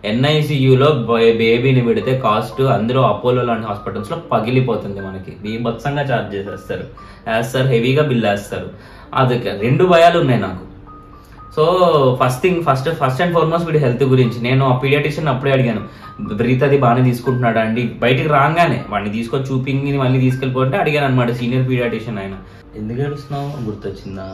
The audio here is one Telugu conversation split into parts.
ఎన్ఐసియులో బేబీని పెడితే కాస్ట్ అందులో అపోలో లాంటి హాస్పిటల్స్ లో పగిలిపోతుంది మనకి బీభత్సంగా ఛార్జ్ చేసేస్తారు వేస్తారు హెవీగా బిల్ వేస్తారు అది రెండు భయాలు ఉన్నాయి నాకు so first thing first first and foremost వీడి హెల్త్ గురించి నేను ఆ పీడియాటిషియన్ అప్పుడే అడిగాను బ్రీత్ అది బాగానే తీసుకుంటున్నాడా అండి బయటికి రాగానే వాడిని తీసుకొని చూపించి మళ్ళీ తీసుకెళ్ళిపోతే అడిగాను అనమాట సీనియర్ పీడియాటిషియన్ ఆయన ఎందుకు ఏడుస్తున్నావు గుర్తొచ్చిందా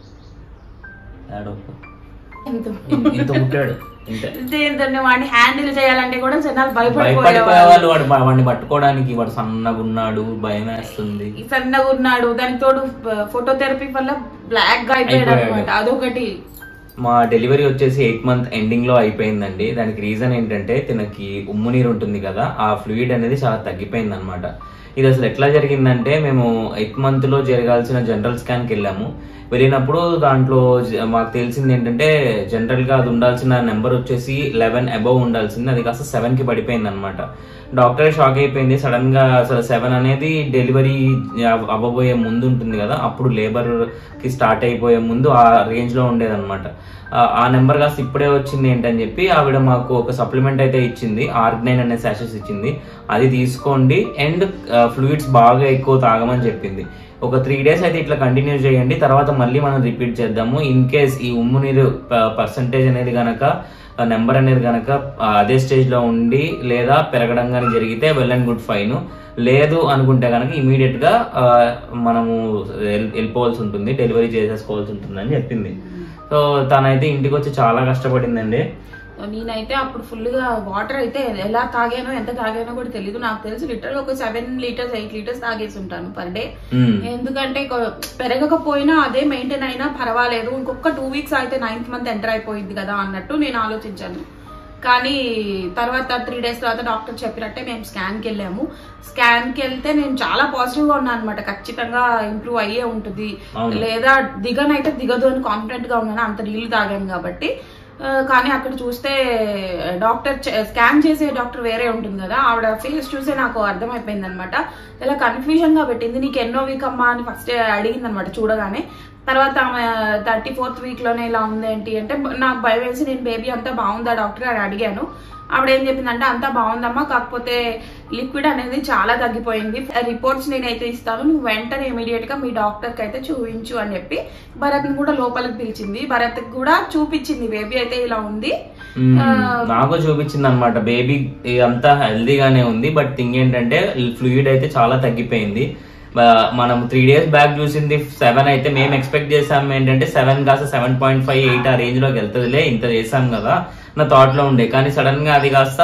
ఏడవకు. ఎంత ఇంత ముట్టాడు ఇంతే దీంతో వాడిని హ్యాండిల్ చేయాలంటే కూడా జనాలు భయపడిపోయే భయపడిపోయేవాళ్ళు వాళ్ళు వాడు వాడిని పట్టుకోవడానికి వాడు సన్నగా ఉన్నాడు భయం వేస్తుంది సన్నగా ఉన్నాడు దానికి తోడు ఫోటోథెరపీ వల్ల బ్లాక్ గా అయిపోయాడు అయిపోయాడు. అనమాట అదొకటి మా డెలివరీ వచ్చేసి ఎయిట్ మంత్ ఎండింగ్ లో అయిపోయిందండి దానికి రీజన్ ఏంటంటే తనకి ఉమ్ము నీరు ఉంటుంది కదా ఆ ఫ్లూయిడ్ అనేది చాలా తగ్గిపోయింది అనమాట ఇది అసలు ఎట్లా జరిగిందంటే మేము ఎయిత్ మంత్ లో జరగాల్సిన జనరల్ స్కాన్ కి వెళ్ళాము వెళ్ళినప్పుడు దాంట్లో జ- మాకు తెలిసింది ఏంటంటే జనరల్ గా అది ఉండాల్సిన నెంబర్ వచ్చేసి లెవెన్ అబౌవ్ ఉండాల్సింది అది కాస్త సెవెన్ కి పడిపోయింది అనమాట డాక్టర్ షాక్ అయిపోయింది సడన్ గా అసలు సెవెన్ అనేది డెలివరీ అవ్వబోయే ముందు ఉంటుంది కదా అప్పుడు లేబర్ కి స్టార్ట్ అయిపోయే ముందు ఆ రేంజ్ లో ఉండేది అనమాట ఆ నెంబర్ కాస్త ఇప్పుడే వచ్చింది ఏంటని చెప్పి ఆవిడ మాకు ఒక సప్లిమెంట్ అయితే ఇచ్చింది ఆర్గనైన్ అనే సాషెస్ ఇచ్చింది అది తీసుకోండి అండ్ ఫ్లూయిడ్స్ బాగా ఎక్కువ తాగమని చెప్పింది ఒక త్రీ డేస్ అయితే ఇట్లా కంటిన్యూ చేయండి తర్వాత మళ్ళీ మనం రిపీట్ చేద్దాము ఇన్ కేస్ ఈ ఉమ్ము నీరు పర్సంటేజ్ అనేది గనక నెంబర్ అనేది గనక ఆ, అదే స్టేజ్ లో ఉండి లేదా పెరగడం కానీ జరిగితే వెల్ అండ్ గుడ్ ఫైన్ లేదు అనుకుంటే కనుక ఇమీడియట్ గా ఆ, మనము వెల్- వెళ్ళిపోవాల్సి ఉంటుంది డెలివరీ చేసేసుకోవాల్సి ఉంటుంది అని చెప్పింది సో తనైతే ఇంటికి వచ్చి చాలా కష్టపడిందండి నేనైతే అప్పుడు ఫుల్ గా వాటర్ అయితే ఎలా తాగానో ఎంత తాగానో కూడా తెలియదు నాకు తెలిసి లిటర్ ఒక సెవెన్ లీటర్స్ ఎయిట్ లీటర్స్ తాగేసి ఉంటాను పర్ డే ఉమ్. ఎందుకంటే కొ- పెరగకపోయినా అదే మెయింటైన్ అయినా పర్వాలేదు ఇంకొక టూ వీక్స్ అయితే నైన్త్ మంత్ ఎంటర్ అయిపోయింది కదా అన్నట్టు నేను ఆలోచించాను కానీ తర్వాత త్రీ డేస్ తర్వాత డాక్టర్ చెప్పినట్టే మేము స్కాన్కి వెళ్ళాము స్కాన్కి వెళ్తే నేను చాలా పాజిటివ్గా ఉన్నాను అనమాట ఖచ్చితంగా ఇంప్రూవ్ అయ్యే ఉంటుంది అవును. లేదా దిగనైతే దిగదు అని కాన్ఫిడెంట్గా ఉన్నాను అంత నీళ్ళు తాగాను కాబట్టి ఆ, కానీ అక్కడ చూస్తే డాక్టర్ స్కాన్ చేసే డాక్టర్ వేరే ఉంటుంది కదా ఆవిడ ఫేస్ చూసే నాకు అర్థమైపోయింది అనమాట ఇలా కన్ఫ్యూజన్ గా పెట్టింది నీకు ఎన్నో వీక్ అమ్మా అని ఫస్ట్ అడిగింది అనమాట చూడగానే తర్వాత ఆమె థర్టీ ఫోర్త్ వీక్ లోనే ఇలా ఉంది ఏంటి అంటే బ- నాకు భయం వేసి నేను బేబీ అంతా బాగుందా డాక్టర్ అని అడిగాను ఆవిడ ఏం చెప్పిందంటే అంతా బాగుందమ్మా కాకపోతే లిక్విడ్ అనేది చాలా తగ్గిపోయింది రిపోర్ట్స్ నేనైతే ఇస్తాను నువ్వు వెంటనే ఇమీడియట్ గా మీ డాక్టర్ కి అయితే చూపించు అని చెప్పి భరత్ ని కూడా లోపలికి పిలిచింది భరత్ కి కూడా చూపించింది బేబీ అయితే ఇలా ఉంది మ్మ్. ఆ, నాకు చూపించింది అనమాట బేబీ అంతా హెల్దీగానే ఉంది బట్ థింగ్ ఏంటంటే ఫ్లూయిడ్ అయితే చాలా తగ్గిపోయింది బ- మనం త్రీ డేస్ బ్యాక్ చూసింది సెవెన్ అయితే మేము ఎక్స్పెక్ట్ చేసాం ఏంటంటే సెవెన్ కాస్త సెవెన్ పాయింట్ ఫైవ్ ఎయిట్ ఆ రేంజ్ లోకి వెళ్తుందిలే ఇంత చేసాం కదా నా థాట్ లో ఉండే కానీ సడన్ గా అది కాస్త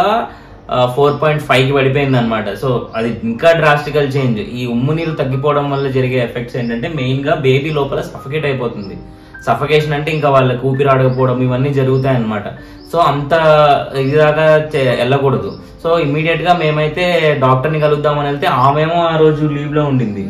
ఫోర్ పాయింట్ ఫైవ్ కి పడిపోయింది అనమాట సో అది ఇంకా డ్రాస్టికల్ చేంజ్ ఈ ఉమ్ము నీరు తగ్గిపోవడం వల్ల జరిగే ఎఫెక్ట్స్ ఏంటంటే మెయిన్ గా బేబీ లోపల సఫకేట్ అయిపోతుంది సఫకేషన్ అంటే ఇంకా వాళ్ళకి ఊపిరి ఆడకపోవడం ఇవన్నీ జరుగుతాయి అన్నమాట సో అంత ఇదిదాకా చే- వెళ్ళకూడదు సో ఇమీడియట్ గా మేమైతే డాక్టర్ ని కలుద్దామని వెళ్తే ఆమెమో ఆ రోజు లీవ్ లో ఉండింది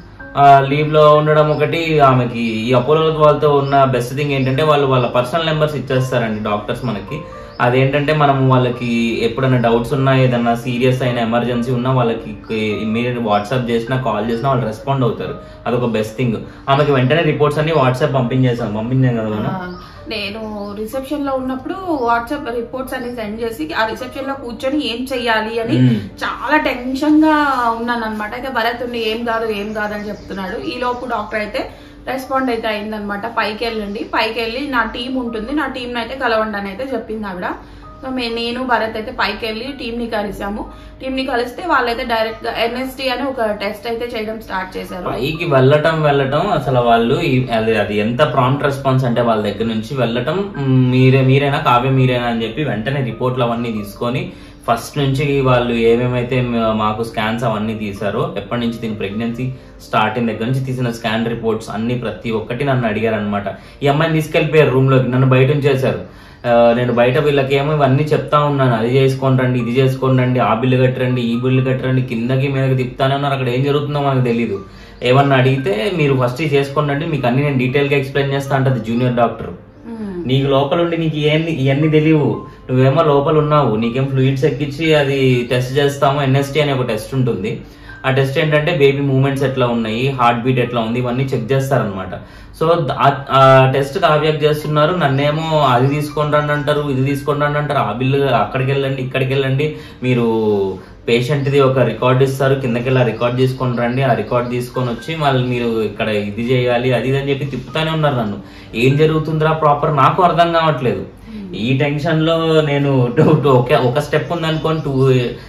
ఆ లీవ్ లో ఉండడం ఒకటి ఆమెకి ఈ అపోలో వాళ్ళతో ఉన్న బెస్ట్ థింగ్ ఏంటంటే వాళ్ళు వాళ్ళ పర్సనల్ నెంబర్స్ ఇచ్చేస్తారండి డాక్టర్స్ మనకి అదేంటంటే మనం వాళ్ళకి ఎప్పుడైనా డౌట్స్ ఉన్నా ఏదన్నా సీరియస్ అయిన ఎమర్జెన్సీ ఉన్నా వాళ్ళకి ఇమీడియట్ వాట్సాప్ చేసినా కాల్ చేసినా వాళ్ళు రెస్పాండ్ అవుతారు అదొక బెస్ట్ థింగ్ ఆమెకి వెంటనే రిపోర్ట్స్ అన్ని వాట్సాప్ పంపించేసాం పంపించాం కదా మనం ఆ, నేను రిసెప్షన్ లో ఉన్నప్పుడు వాట్సాప్ రిపోర్ట్స్ అన్ని సెండ్ చేసి ఆ రిసెప్షన్ లో కూర్చొని ఏం చెయ్యాలి అని మ్మ్. చాలా టెన్షన్ గా ఉన్నాను అనమాట అయితే భరత్ ఉండి ఏం కాదు ఏం కాదు అని చెప్తున్నాడు ఈ లోపు డాక్టర్ అయితే రెస్పాండ్ అయితే అయిందనమాట పైకి వెళ్ళండి పైకి వెళ్ళి నా టీం ఉంటుంది నా టీం అయితే కలవండి అని అయితే చెప్పింది ఆవిడ సో మే- నేను భరత్ అయితే పైకి వెళ్ళి టీం ని కలిసాము టీం ని కలిస్తే వాళ్ళైతే డైరెక్ట్ గా ఎన్ఎస్టీ అని ఒక టెస్ట్ అయితే చేయడం స్టార్ట్ చేశారు పైకి వెళ్ళటం వెళ్ళటం అసలు వాళ్ళు ఈ- అది అది ఎంత ప్రాంప్ట్ రెస్పాన్స్ అంటే వాళ్ళ దగ్గర నుంచి వెళ్ళటం మ్, మీరే మీరేనా కావ్య మీరేనా అని చెప్పి వెంటనే రిపోర్ట్లు అవన్నీ తీసుకొని ఫస్ట్ నుంచి వాళ్ళు ఏమేమైతే మ- మాకు స్కాన్స్ అవన్నీ తీసారో ఎప్పటి నుంచి దీని ప్రెగ్నెన్సీ స్టార్టింగ్ దగ్గర నుంచి తీసిన స్కాన్ రిపోర్ట్స్ అన్ని ప్రతి ఒక్కటి నన్ను అడిగారు అనమాట ఈ అమ్మాయిని తీసుకెళ్లిపోయారు రూమ్ లోకి నన్ను బయట ఉంచేశారు ఆ, నేను బయట వీళ్ళకి ఏమో ఇవన్నీ చెప్తా ఉన్నాను అది చేసుకోండి రండి ఇది చేసుకోండి రండి ఆ బిల్లు కట్టరండి ఈ బిల్లు కట్టరండి కిందకి మీదకి తిప్పుతానే ఉన్నారు అక్కడ ఏం జరుగుతుందో మనకు తెలియదు ఏమన్నా అడిగితే మీరు ఫస్ట్ ఇది చేసుకోండి అండి మీకు అన్ని నేను డీటెయిల్ గా ఎక్స్ప్లెయిన్ చేస్తా అంటది జూనియర్ డాక్టర్ మ్మ్. నీకు లోపల ఉండి నీకు ఏంది ఇవన్నీ తెలియవు నువ్వేమో లోపల ఉన్నావు నీకేం ఫ్లూయిడ్స్ ఎక్కించి అది టెస్ట్ చేస్తాము ఎన్ఎస్టీ అనే ఒక టెస్ట్ ఉంటుంది ఆ టెస్ట్ ఏంటంటే బేబీ మూమెంట్స్ ఎట్లా ఉన్నాయి హార్ట్ బీట్ ఎట్లా ఉంది ఇవన్నీ చెక్ చేస్తారనమాట సో ఆ టెస్ట్ కావ్యాక్ చేస్తున్నారు నన్నేమో అది తీసుకొని రండి అంటారు ఇది తీసుకొని రండి అంటారు ఆ బిల్లు అక్కడికి వెళ్ళండి ఇక్కడికి వెళ్ళండి మీరు పేషెంట్ది ఒక రికార్డ్ ఇస్తారు కిందకి వెళ్ళి రికార్డ్ తీసుకొని రండి ఆ రికార్డ్ తీసుకొని వచ్చి మళ్ళీ మీరు ఇక్కడ ఇది చేయాలి అది ఇది అని చెప్పి తిప్పుతానే ఉన్నారు నన్ను ఏం జరుగుతుందిరా ప్రాపర్ నాకు అర్థం కావట్లేదు ఈ టెన్షన్ లో నేను టూ- టూ- ఒక ఒక స్టెప్ ఉందనుకోని టూ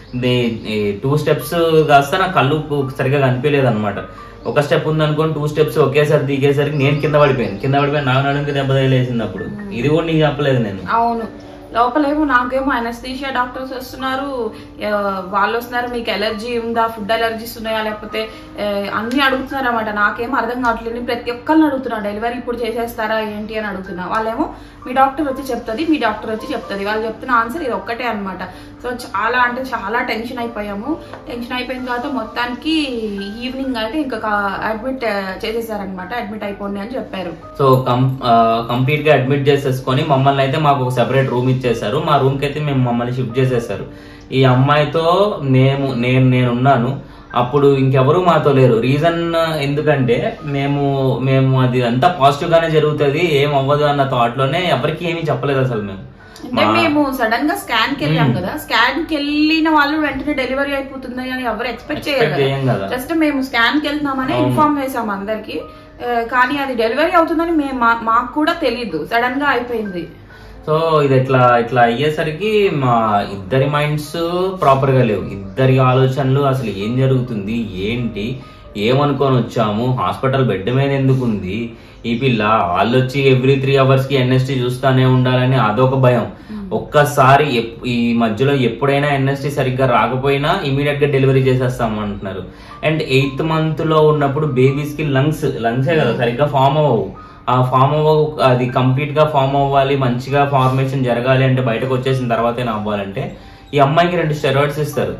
టూ స్టెప్స్ కాస్త నా కళ్ళు సరిగా కనిపించలేదు అనమాట ఒక స్టెప్ ఉందనుకోని టూ స్టెప్స్ ఒకేసారి దిగేసరికి నేను కింద పడిపోయాను కింద పడిపోయి నా నడుంకి దెబ్బ తగిలేసింది అప్పుడు ఇది కూడా నీకు చెప్పలేదు నేను అవును లోపలేమో నాకేమో అనస్థీషియా డాక్టర్స్ వస్తున్నారు ఆ, వాళ్ళు వస్తున్నారు మీకు ఎలర్జీ ఉందా ఫుడ్ ఎలర్జీస్ ఉన్నాయా లేకపోతే ఆ, అన్ని అడుగుతున్నారు అనమాట నాకేమో అర్థం కావట్లేదు నేను ప్రతి ఒక్కరిని అడుగుతున్నా డెలివరీ ఇప్పుడు చేసేస్తారా ఏంటి అని అడుగుతున్నా వాళ్ళేమో మీ డాక్టర్ వచ్చి చెప్తుంది మీ డాక్టర్ వచ్చి చెప్తుంది వాళ్ళు చెప్తున్న ఆన్సర్ ఇది ఒక్కటే అన్నమాట సో చాలా అంటే చాలా టెన్షన్ అయిపోయాము టెన్షన్ అయిపోయిన తర్వాత మొత్తానికి ఈవినింగ్ అయితే ఇంకా అడ్మిట్ చేసేసారనమాట అడ్మిట్ అయిపోండి అని చెప్పారు సో కం కంప్లీట్ గా అడ్మిట్ చేసేసుకొని మమ్మల్ని అయితే మాకు ఒక సెపరేట్ రూమ్ ఇచ్చేసారు మా రూమ్ కి అయితే మేము మమ్మల్ని షిఫ్ట్ చేసేసారు ఈ అమ్మాయితో మేము నేను నేనున్నాను అప్పుడు ఇంకెవరు మాతో లేరు రీజన్ ఎందుకంటే మేము మేము అది అంతా పాజిటివ్ గానే జరుగుతుంది ఏం అవ్వదు అన్న థాట్ లోనే ఎవరికి ఏమీ చెప్పలేదు అసలు మేము అంటే మేము సడన్ గా స్కాన్ కి వెళ్ళాం కదా స్కాన్ కి వెళ్ళిన వాళ్ళు వెంటనే డెలివరీ అయిపోతుంది అని ఎవరు ఎక్స్పెక్ట్ Expect చేయం చేయరు కదా. జస్ట్ మేము స్కాన్ కి వెళ్తున్నామని ఇన్ఫార్మ్ చేసాం అందరికి ఆ, కానీ అది డెలివరీ అవుతుందని మేము మా- మాకు కూడా తెలీదు సడన్ గా అయిపోయింది సో ఇది ఇట్లా ఇట్లా అయ్యేసరికి మా ఇద్దరి మైండ్స్ ప్రాపర్ గా లేవు ఇద్దరి ఆలోచనలు అసలు ఏం జరుగుతుంది ఏంటి ఏమనుకొని వచ్చాము హాస్పిటల్ బెడ్ మీద ఎందుకు ఉంది ఈ పిల్ల వాళ్ళు వచ్చి ఎవ్రీ త్రీ అవర్స్ కి ఎన్ఎస్టీ చూస్తానే ఉండాలని అదొక భయం ఒక్కసారి ఎప్- ఈ మధ్యలో ఎప్పుడైనా ఎన్ఎస్టీ సరిగ్గా రాకపోయినా ఇమీడియట్ గా డెలివరీ చేసేస్తాం అంటున్నారు అండ్ ఎయిత్ మంత్ లో ఉన్నప్పుడు బేబీస్ కి లంగ్స్ లంగ్సే కదా సరిగ్గా ఫామ్ అవ్వవు ఆ ఫామ్ అవ్వ అది కంప్లీట్ గా ఫామ్ అవ్వాలి మంచిగా ఫార్మేషన్ జరగాలి అంటే బయటకు వచ్చేసిన తర్వాతే అవ్వాలంటే ఈ అమ్మాయికి రెండు స్టెరాయిడ్స్ ఇస్తారు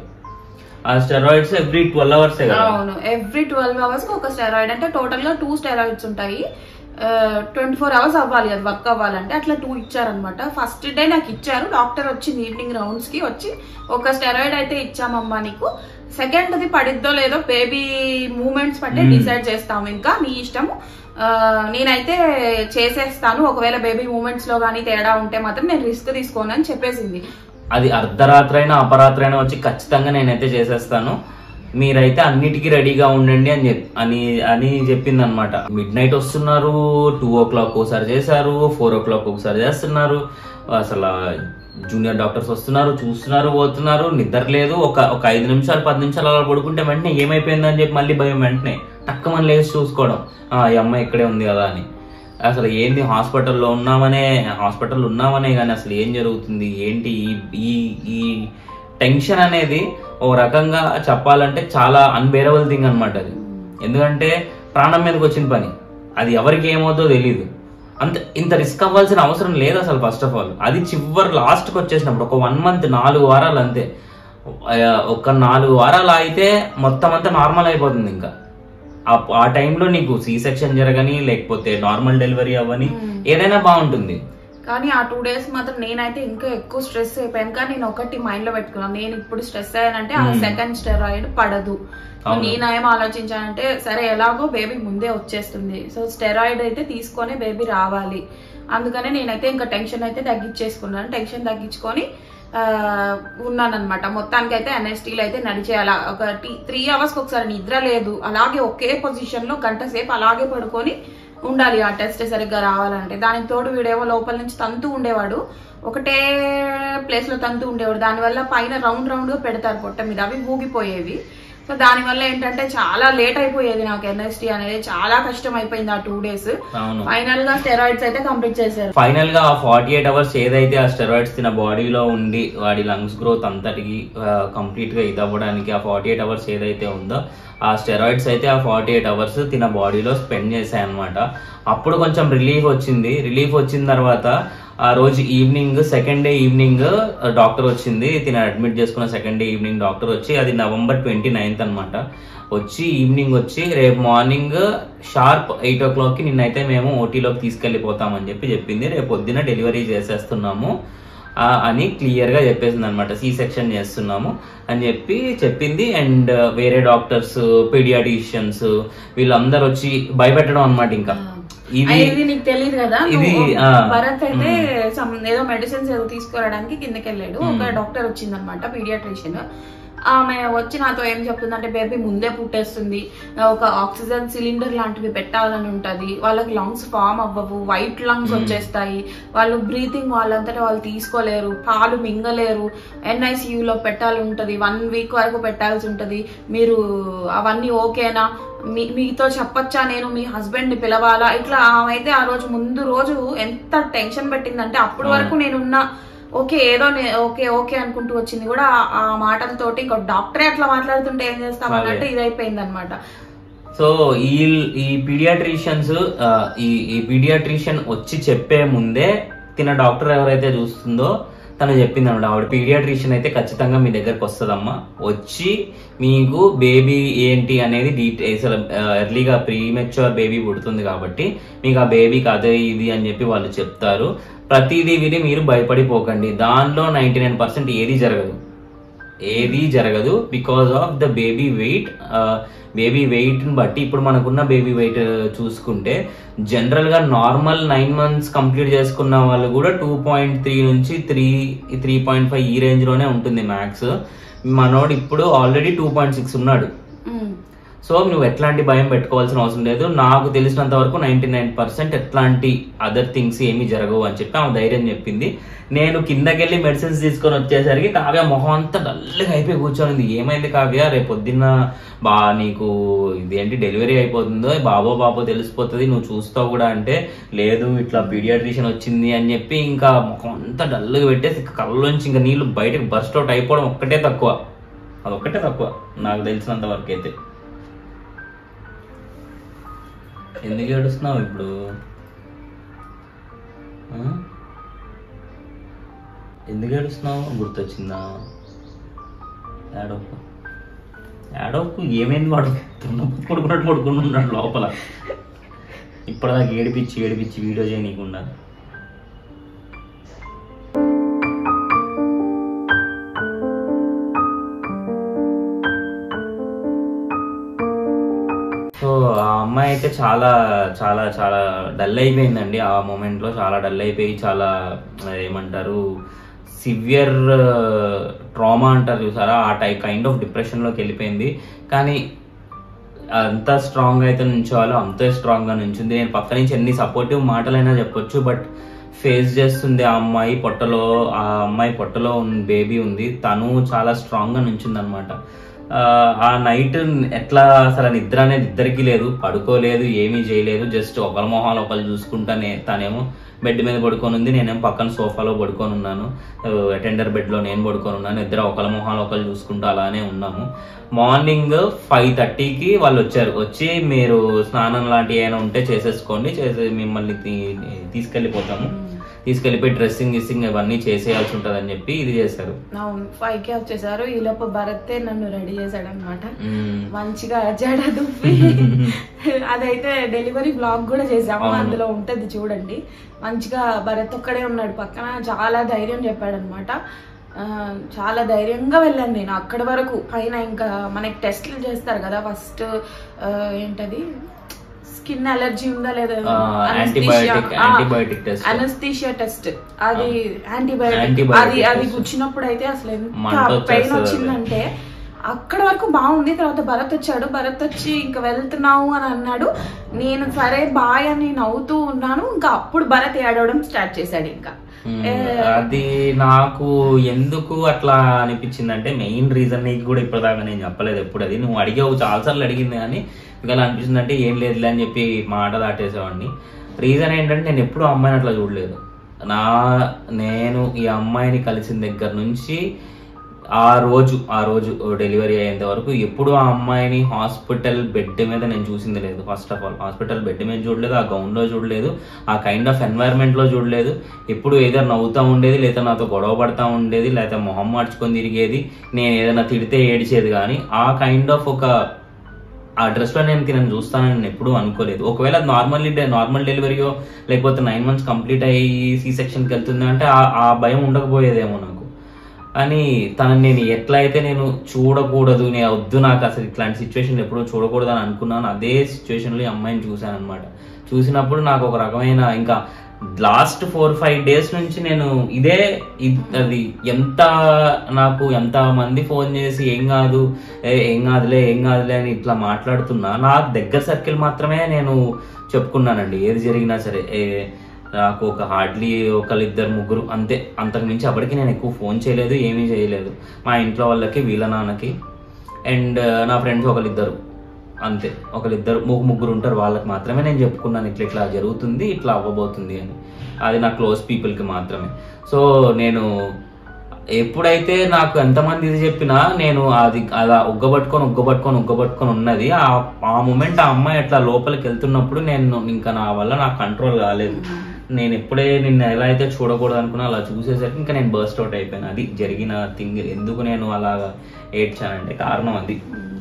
ఆ స్టెరాయిడ్స్ ఎవ్రీ ట్వెల్వ్ అవర్స్ కదా అవును ఎవ్రీ ట్వెల్వ్ అవర్స్ ఒక స్టెరాయిడ్ అంటే టోటల్ గా టూ స్టెరాయిడ్స్ ఉంటాయి ట్వంటీ ఫోర్ అవర్స్ అవ్వాలి అది వర్క్ అవ్వాలంటే అట్లా టూ ఇచ్చారనమాట ఫస్ట్ డే నాకు ఇచ్చారు డాక్టర్ వచ్చింది ఈవినింగ్ రౌండ్స్ కి వచ్చి ఒక స్టెరాయిడ్ అయితే ఇచ్చామమ్మా నీకు సెకండ్ ది పడిద్దో లేదో బేబీ మూమెంట్స్ బట్టే డిసైడ్ చేస్తాము ఇంకా నీ ఇష్టము ఆ, నేనైతే చేసేస్తాను ఒకవేళ బేబీ మూమెంట్స్ లో కానీ తేడా ఉంటే మాత్రం నేను రిస్క్ తీసుకోను అని చెప్పేసింది అది అర్ధరాత్రి అయినా అపరాత్రి అయినా వచ్చి ఖచ్చితంగా నేనైతే చేసేస్తాను మీరైతే అన్నిటికీ రెడీగా ఉండండి అని చెప్ అని అని చెప్పింది అనమాట మిడ్ నైట్ వస్తున్నారు టూ ఓ క్లాక్ ఒకసారి చేశారు ఫోర్ ఓ క్లాక్ ఒకసారి చేస్తున్నారు అసలు జూనియర్ డాక్టర్స్ వస్తున్నారు చూస్తున్నారు పోతున్నారు నిద్ర లేదు ఒక ఒక ఐదు నిమిషాలు పది నిమిషాలు అలా పడుకుంటే వెంటనే ఏమైపోయిందని చెప్పి మళ్ళీ భయం వెంటనే టక్కమని లేచి చూసుకోవడం "ఆ, ఈ అమ్మాయి ఇక్కడే ఉంది కదా అని అసలు ఏంది హాస్పిటల్లో ఉన్నామనే హాస్పిటల్ ఉన్నామనే కానీ అసలు ఏం జరుగుతుంది ఏంటి ఈ ఈ ఈ టెన్షన్ అనేది ఓ రకంగా చెప్పాలంటే చాలా అన్బేరబుల్ థింగ్ అన్నమాట అది ఎందుకంటే ప్రాణం మీదకి వచ్చిన పని అది ఎవరికి ఏమవుతుందో తెలియదు అంత ఇంత రిస్క్ అవ్వాల్సిన అవసరం లేదు అసలు ఫస్ట్ ఆఫ్ ఆల్ అది చివరి లాస్ట్కి వచ్చేసినప్పుడు ఒక వన్ మంత్ నాలుగు వారాలు అంతే ఆ, ఒక నాలుగు వారాలు అయితే మొత్తం అంతా నార్మల్ అయిపోతుంది ఇంకా ఆ- ఆ టైంలో నీకు సి సెక్షన్ జరగని లేకపోతే నార్మల్ డెలివరీ అవ్వని ఏదైనా బాగుంటుంది కానీ ఆ టూ డేస్ మాత్రం నేనైతే ఇంకా ఎక్కువ స్ట్రెస్ అయిపోయాను కానీ నేను ఒకటి మైండ్ లో పెట్టుకున్నాను నేను ఇప్పుడు స్ట్రెస్ అయ్యానంటే ఆ సెకండ్ స్టెరాయిడ్ పడదు అవును. నేనేం ఆలోచించానంటే సరే ఎలాగో బేబీ ముందే వచ్చేస్తుంది సో స్టెరాయిడ్ అయితే తీసుకొని బేబీ రావాలి అందుకనే నేనైతే ఇంకా టెన్షన్ అయితే తగ్గించేసుకున్నాను టెన్షన్ తగ్గించుకొని ఆ, ఉన్నానన్నమాట మొత్తానికి అయితే ఎన్ఎస్టీలో అయితే నడిచేయాల ఒక త్రీ అవర్స్కి ఒకసారి నిద్ర లేదు అలాగే ఒకే పొజిషన్ లో గంట సేపు అలాగే పడుకొని ఉండాలి ఆ టెస్ట్ సరిగ్గా రావాలంటే దానికి తోడు వీడేమో లోపల నుంచి తంతు ఉండేవాడు ఒకటే ప్లేస్ లో తంతు ఉండేవాడు దానివల్ల పైన రౌండ్ రౌండ్ గా పెడతారు పొట్ట మీద అవి ఊగిపోయేవి సో దానివల్ల ఏంటంటే చాలా లేట్ అయిపోయేది నాకు ఎన్ఎస్టీ అనేది చాలా కష్టం అయిపోయింది ఆ టూ డేస్ అవును ఫైనల్ గా స్టెరాయిడ్స్ అయితే కంప్లీట్ చేశారు ఫైనల్ గా ఆ ఫార్టీ ఎయిట్ అవర్స్ ఏదైతే ఆ స్టెరాయిడ్స్ తిన బాడీలో ఉండి వాడి లంగ్స్ గ్రోత్ అంతటికి కంప్లీట్ గా ఇది అవ్వడానికి ఆ ఫార్టీ ఎయిట్ అవర్స్ ఏదైతే ఉందో ఆ స్టెరాయిడ్స్ అయితే ఆ ఫార్టీ ఎయిట్ అవర్స్ తిన బాడీలో స్పెండ్ చేశాయి అనమాట అప్పుడు కొంచెం రిలీఫ్ వచ్చింది రిలీఫ్ వచ్చిన తర్వాత ఆ రోజు evening second day evening doctor వచ్చింది తిన అడ్మిట్ చేసుకున్న సెకండ్ డే ఈవినింగ్ డాక్టర్ వచ్చి అది నవంబర్ ట్వంటీ నైన్త్ అనమాట వచ్చి ఈవినింగ్ వచ్చి రేపు మార్నింగ్ షార్ప్ ఎయిట్ ఓ క్లాక్కి నిన్నైతే మేము ఓటీలోకి తీసుకెళ్ళిపోతామని చెప్పి చెప్పింది రేపు పొద్దున డెలివరీ చేసేస్తున్నాము ఆ, అని క్లియర్ గా చెప్పేసింది అనమాట సి సెక్షన్ చేస్తున్నాము అని చెప్పి చెప్పింది అండ్ వేరే డాక్టర్స్ పీడియాటిషియన్స్ వీళ్ళందరూ వచ్చి భయపెట్టడం అనమాట ఇంకా ఇది అయ్య, ఇది నీకు తెలియదు కదా ఇది, నువ్వు ఆ, భరత్ అయితే some ఏదో మెడిసిన్స్ ఏదో తీసుకురావడానికి కిందకి వెళ్ళాడు ఒక డాక్టర్ వచ్చిందనమాట పీడియాట్రిషియన్ ఆమె వచ్చి నాతో ఏం చెప్తుందంటే బేబీ ముందే పుట్టేస్తుంది ఒక ఆక్సిజన్ సిలిండర్ లాంటివి పెట్టాలని ఉంటది వాళ్ళకి లంగ్స్ ఫామ్ అవ్వవు వైట్ లంగ్స్ వచ్చేస్తాయి వాళ్ళు బ్రీతింగ్ వాళ్ళంతటా వాళ్ళు తీసుకోలేరు పాలు మింగలేరు NICU లో పెట్టాలి ఉంటది వన్ వీక్ వరకు పెట్టాల్సి ఉంటది మీరు అవన్నీ ఓకేనా మీ మీతో చెప్పొచ్చా నేను మీ హస్బెండ్ ని పిలవాలా ఇట్లా ఆమె అయితే ఆ రోజు ముందు రోజు ఎంత టెన్షన్ పెట్టిందంటే అప్పటి వరకు నేనున్న ఓకే ఏదో నే- ఓకే ఓకే అనుకుంటూ వచ్చింది కూడా ఆ- ఆ మాటలతోటి ఇంకో డాక్టరే అట్లా మాట్లాడుతుంటే ఏం చేస్తాం అన్నట్టు ఇదైపోయింది అనమాట సో ఈ ఈ పీడియాట్రిషియన్స్ ఈ ఈ పీడియాట్రిషియన్ వచ్చి చెప్పే ముందే తిన డాక్టర్ ఎవరైతే చూస్తుందో తను చెప్పింది అనమాట ఆవిడ పీడియాట్రిషియన్ అయితే ఖచ్చితంగా మీ దగ్గరకు వస్తుందమ్మా వచ్చి మీకు బేబీ ఏంటి అనేది డీటెయిల్స్ ఎర్లీగా ప్రీమెచ్యూర్ బేబీ పుడుతుంది కాబట్టి మీకు ఆ బేబీకి అదే ఇది అని చెప్పి వాళ్ళు చెప్తారు ప్రతిదీ విని మీరు భయపడిపోకండి దానిలో నైంటీ నైన్ పర్సెంట్ ఏది జరగదు ఏది జరగదు because of the baby weight baby weight ని బట్టి ఇప్పుడు మనకున్న బేబీ వెయిట్ చూసుకుంటే జనరల్ గా నార్మల్ నైన్ మంత్స్ కంప్లీట్ చేసుకున్న వాళ్ళు కూడా టూ పాయింట్ త్రీ నుంచి త్రీ త్రీ పాయింట్ ఫైవ్ ఈ రేంజ్ లోనే ఉంటుంది మ్యాక్స్ మనోడు ఇప్పుడు ఆల్రెడీ టూ పాయింట్ సిక్స్ ఉన్నాడు ఉమ్. సో నువ్వు ఎట్లాంటి భయం పెట్టుకోవాల్సిన అవసరం లేదు నాకు తెలిసినంత వరకు నైన్టీ నైన్ పర్సెంట్ ఎట్లాంటి అదర్ థింగ్స్ ఏమీ జరగవు అని చెప్పి ఆమె ధైర్యం చెప్పింది నేను కిందకెళ్ళి మెడిసిన్స్ తీసుకొని వచ్చేసరికి కావ్య మొహం అంతా డల్గా అయిపోయి కూర్చొనింది ఏమైంది కావ్య రేపు పొద్దున్న బా నీకు ఇదేంటి డెలివరీ అయిపోతుందో బాబో బాబో తెలిసిపోతుంది నువ్వు చూస్తావు కూడా అంటే లేదు ఇట్లా పీడియాట్రిషియన్ వచ్చింది అని చెప్పి ఇంకా ముఖం అంతా డల్గా పెట్టేసి కళ్ళలోంచి ఇంకా నీళ్లు బయటకు బర్స్ట్ అవుట్ అయిపోవడం ఒక్కటే తక్కువ అదొక్కటే తక్కువ నాకు తెలిసినంత వరకు అయితే ఎందుకు ఏడుస్తున్నావు ఇప్పుడు ఆ? ఎందుకు ఏడుస్తున్నావు గుర్తొచ్చిందా ఏడవకు ఏడవకు ఏమైంది వాడు తున్నప్పుడు పడుకున్నట్టు పడుకుని ఉన్నాడు లోపల ఇప్పటిదాకా ఏడిపించి ఏడిపించి వీడియో చేయనీయకుండా సో ఆ అమ్మాయి అయితే చాలా చాలా చాలా డల్ అయిపోయిందండి ఆ మూమెంట్ లో చాలా డల్ అయిపోయి చాలా ఆ, ఏమంటారు సివియర్ ట్రామా అంటారు చూసారా ఆ టైప్ కైండ్ ఆఫ్ డిప్రెషన్ లోకి వెళ్ళిపోయింది కానీ అంత స్ట్రాంగ్ అయితే నుంచోవాలో అంతే స్ట్రాంగ్ గా నుంచింది నేను పక్క నుంచి ఎన్ని సపోర్టివ్ మాటలైనా చెప్పొచ్చు బట్ ఫేస్ చేస్తుంది ఆ అమ్మాయి పొట్టలో ఆ అమ్మాయి పొట్టలో బేబీ ఉంది తను చాలా స్ట్రాంగ్ గా నుంచింది అనమాట ఆ నైట్ ఎట్లా అసలు నిద్ర అనేది ఇద్దరికి లేదు పడుకోలేదు ఏమీ చేయలేదు జస్ట్ ఒకరి మొహాలు ఒకరు చూసుకుంటానే తనేమో బెడ్ మీద పడుకొని ఉంది నేనేమో పక్కన సోఫాలో పడుకొని ఉన్నాను అటెండర్ బెడ్ లో నేను పడుకొని ఉన్నాను ఇద్దరు ఒకరి మొహాలు ఒకరు చూసుకుంటూ అలానే ఉన్నాము మార్నింగ్ ఫైవ్ థర్టీకి వాళ్ళు వచ్చారు వచ్చి మీరు స్నానం లాంటివి ఏమైనా ఉంటే చేసేసుకోండి చేసి మిమ్మల్ని తీ- తీసుకెళ్ళిపోతాము తీసుకెళ్ళిపోయి డ్రెస్సింగ్ గిస్సింగ్ అవన్నీ చేసేయాల్సి ఉంటుంది అని చెప్పి ఇది చేశారు అవును ఫైవ్ కే వచ్చేసారు ఈ లోపు భరతే నన్ను రెడీ చేశాడు అనమాట మ్మ్. మంచిగా జడ దుప్పి అదైతే డెలివరీ బ్లాగ్ కూడా చేసాము అవును. అందులో ఉంటది చూడండి మంచిగా భరత్ ఒక్కడే ఉన్నాడు పక్కన చాలా ధైర్యం చెప్పాడు అనమాట చాలా ధైర్యంగా వెళ్ళాను నేను అక్కడి వరకు పైన ఇంకా మనకి టెస్ట్లు చేస్తారు కదా ఫస్ట్ ఏంటది స్కిన్ అలర్జీ ఉందా లేదా ఆ, antibiotic- antibiotic test. Anaesthesia test అది యాంటీబయోటిక్ Antibiotic అది అది test. గుచ్చినప్పుడు అయితే అసలు ఎంత మంట వచ్చేస్తది పెయిన్ అది. వచ్చిందంటే అక్కడ వరకు బాగుంది తర్వాత భరత్ వచ్చాడు భరత్ వచ్చి ఇంకా వెళ్తున్నావు అని అన్నాడు నేను సరే బాయ్ అని నవ్వుతూ ఉన్నాను ఇంకా అప్పుడు భరత్ ఏడవడం స్టార్ట్ చేశాడు ఇంకా మ్మ్. ఏ, అది నాకు ఎందుకు అట్లా అనిపించింది అంటే మెయిన్ రీజన్ నీకు కూడా ఇప్పటిదాకా నేను చెప్పలేదు ఎప్పుడు అది నువ్వు అడిగావు చాలాసార్లు అడిగింది కానీ ఇంకా అలా అనిపిస్తుంది అంటే ఏం లేదులే అని చెప్పి మాట దాటేసేవాడిని రీజన్ ఏంటంటే నేను ఎప్పుడు ఆ అమ్మాయిని అట్లా చూడలేదు నా నేను ఈ అమ్మాయిని కలిసిన దగ్గర నుంచి ఆ రోజు ఆ రోజు డెలివరీ అయ్యేంత వరకు ఎప్పుడు ఆ అమ్మాయిని హాస్పిటల్ బెడ్ మీద నేను చూసింది లేదు first of all hospital bed మీద చూడలేదు ఆ గౌన్ లో చూడలేదు ఆ కైండ్ ఆఫ్ ఎన్వైరన్మెంట్ లో చూడలేదు ఎప్పుడు ఏదో నవ్వుతా ఉండేది లేదా నాతో గొడవ పడతా ఉండేది లేదా మొహం మార్చుకొని తిరిగేది నేను ఏదైనా తిడితే ఏడిచేది కానీ ఆ కైండ్ ఆఫ్ ఒక ఆ డ్రెస్ లో నేను తినని చూస్తానని నేను ఎప్పుడూ అనుకోలేదు ఒకవేళ నార్మల్ నార్మల్ డెలివరీయో లేకపోతే నైన్ మంత్స్ కంప్లీట్ అయ్యి సి సెక్షన్కి వెళ్తుంది అంటే ఆ- ఆ భయం ఉండకపోయేదేమో నాకు అని తనని నేను ఎట్లా అయితే నేను చూడకూడదు నేను వద్దు నాకు అసలు ఇట్లాంటి సిచ్యువేషన్ ఎప్పుడూ చూడకూడదు అని అనుకున్నాను అదే సిచ్యువేషన్లో ఈ అమ్మాయిని చూశాను అనమాట చూసినప్పుడు నాకు ఒక రకమైన ఇంకా లాస్ట్ ఫోర్ ఫైవ్ డేస్ నుంచి నేను ఇదే ఇ- అది ఎంత నాకు ఎంత మంది ఫోన్ చేసి ఏం కాదు ఏ, ఏం కాదులే ఏం కాదులే అని ఇట్లా మాట్లాడుతున్నా నా దగ్గర సర్కిల్ మాత్రమే నేను చెప్పుకున్నానండి ఏది జరిగినా సరే ఏ, నాకు ఒక హార్డ్లీ ఒకళ్ళిద్దరు ముగ్గురు అంతే అంతకు మించి అప్పటికి నేను ఎక్కువ ఫోన్ చేయలేదు ఏమీ చేయలేదు మా ఇంట్లో వాళ్ళకి వీళ్ళ నాన్నకి అండ్ నా ఫ్రెండ్స్ ఒకళ్ళిద్దరు అంతే ఒకళ్ళిద్దరు ముగ్గు ముగ్గురు ఉంటారు వాళ్ళకి మాత్రమే నేను చెప్పుకున్నాను ఇట్లా ఇట్లా జరుగుతుంది ఇట్లా అవ్వబోతుంది అని అది నా క్లోజ్ పీపుల్కి మాత్రమే సో నేను ఎప్పుడైతే నాకు ఎంతమంది ఇది చెప్పినా నేను అది అలా ఉగ్గబట్టుకొని ఉగ్గబట్టుకొని ఉగ్గబట్టుకొని ఉన్నది ఆ ఆ మూమెంట్ ఆ అమ్మాయి అట్లా లోపలికి వెళ్తున్నప్పుడు నేను ఇంకా నా వల్ల నాకు కంట్రోల్ కాలేదు నేను ఎప్పుడే నిన్ను ఎలా అయితే చూడకూడదు అనుకున్నా అలా చూసేసరికి ఇంకా నేను బర్స్ట్ అవుట్ అయిపోయాను అది జరిగిన థింగ్ ఎందుకు నేను అలాగా ఏడ్చానంటే కారణం అది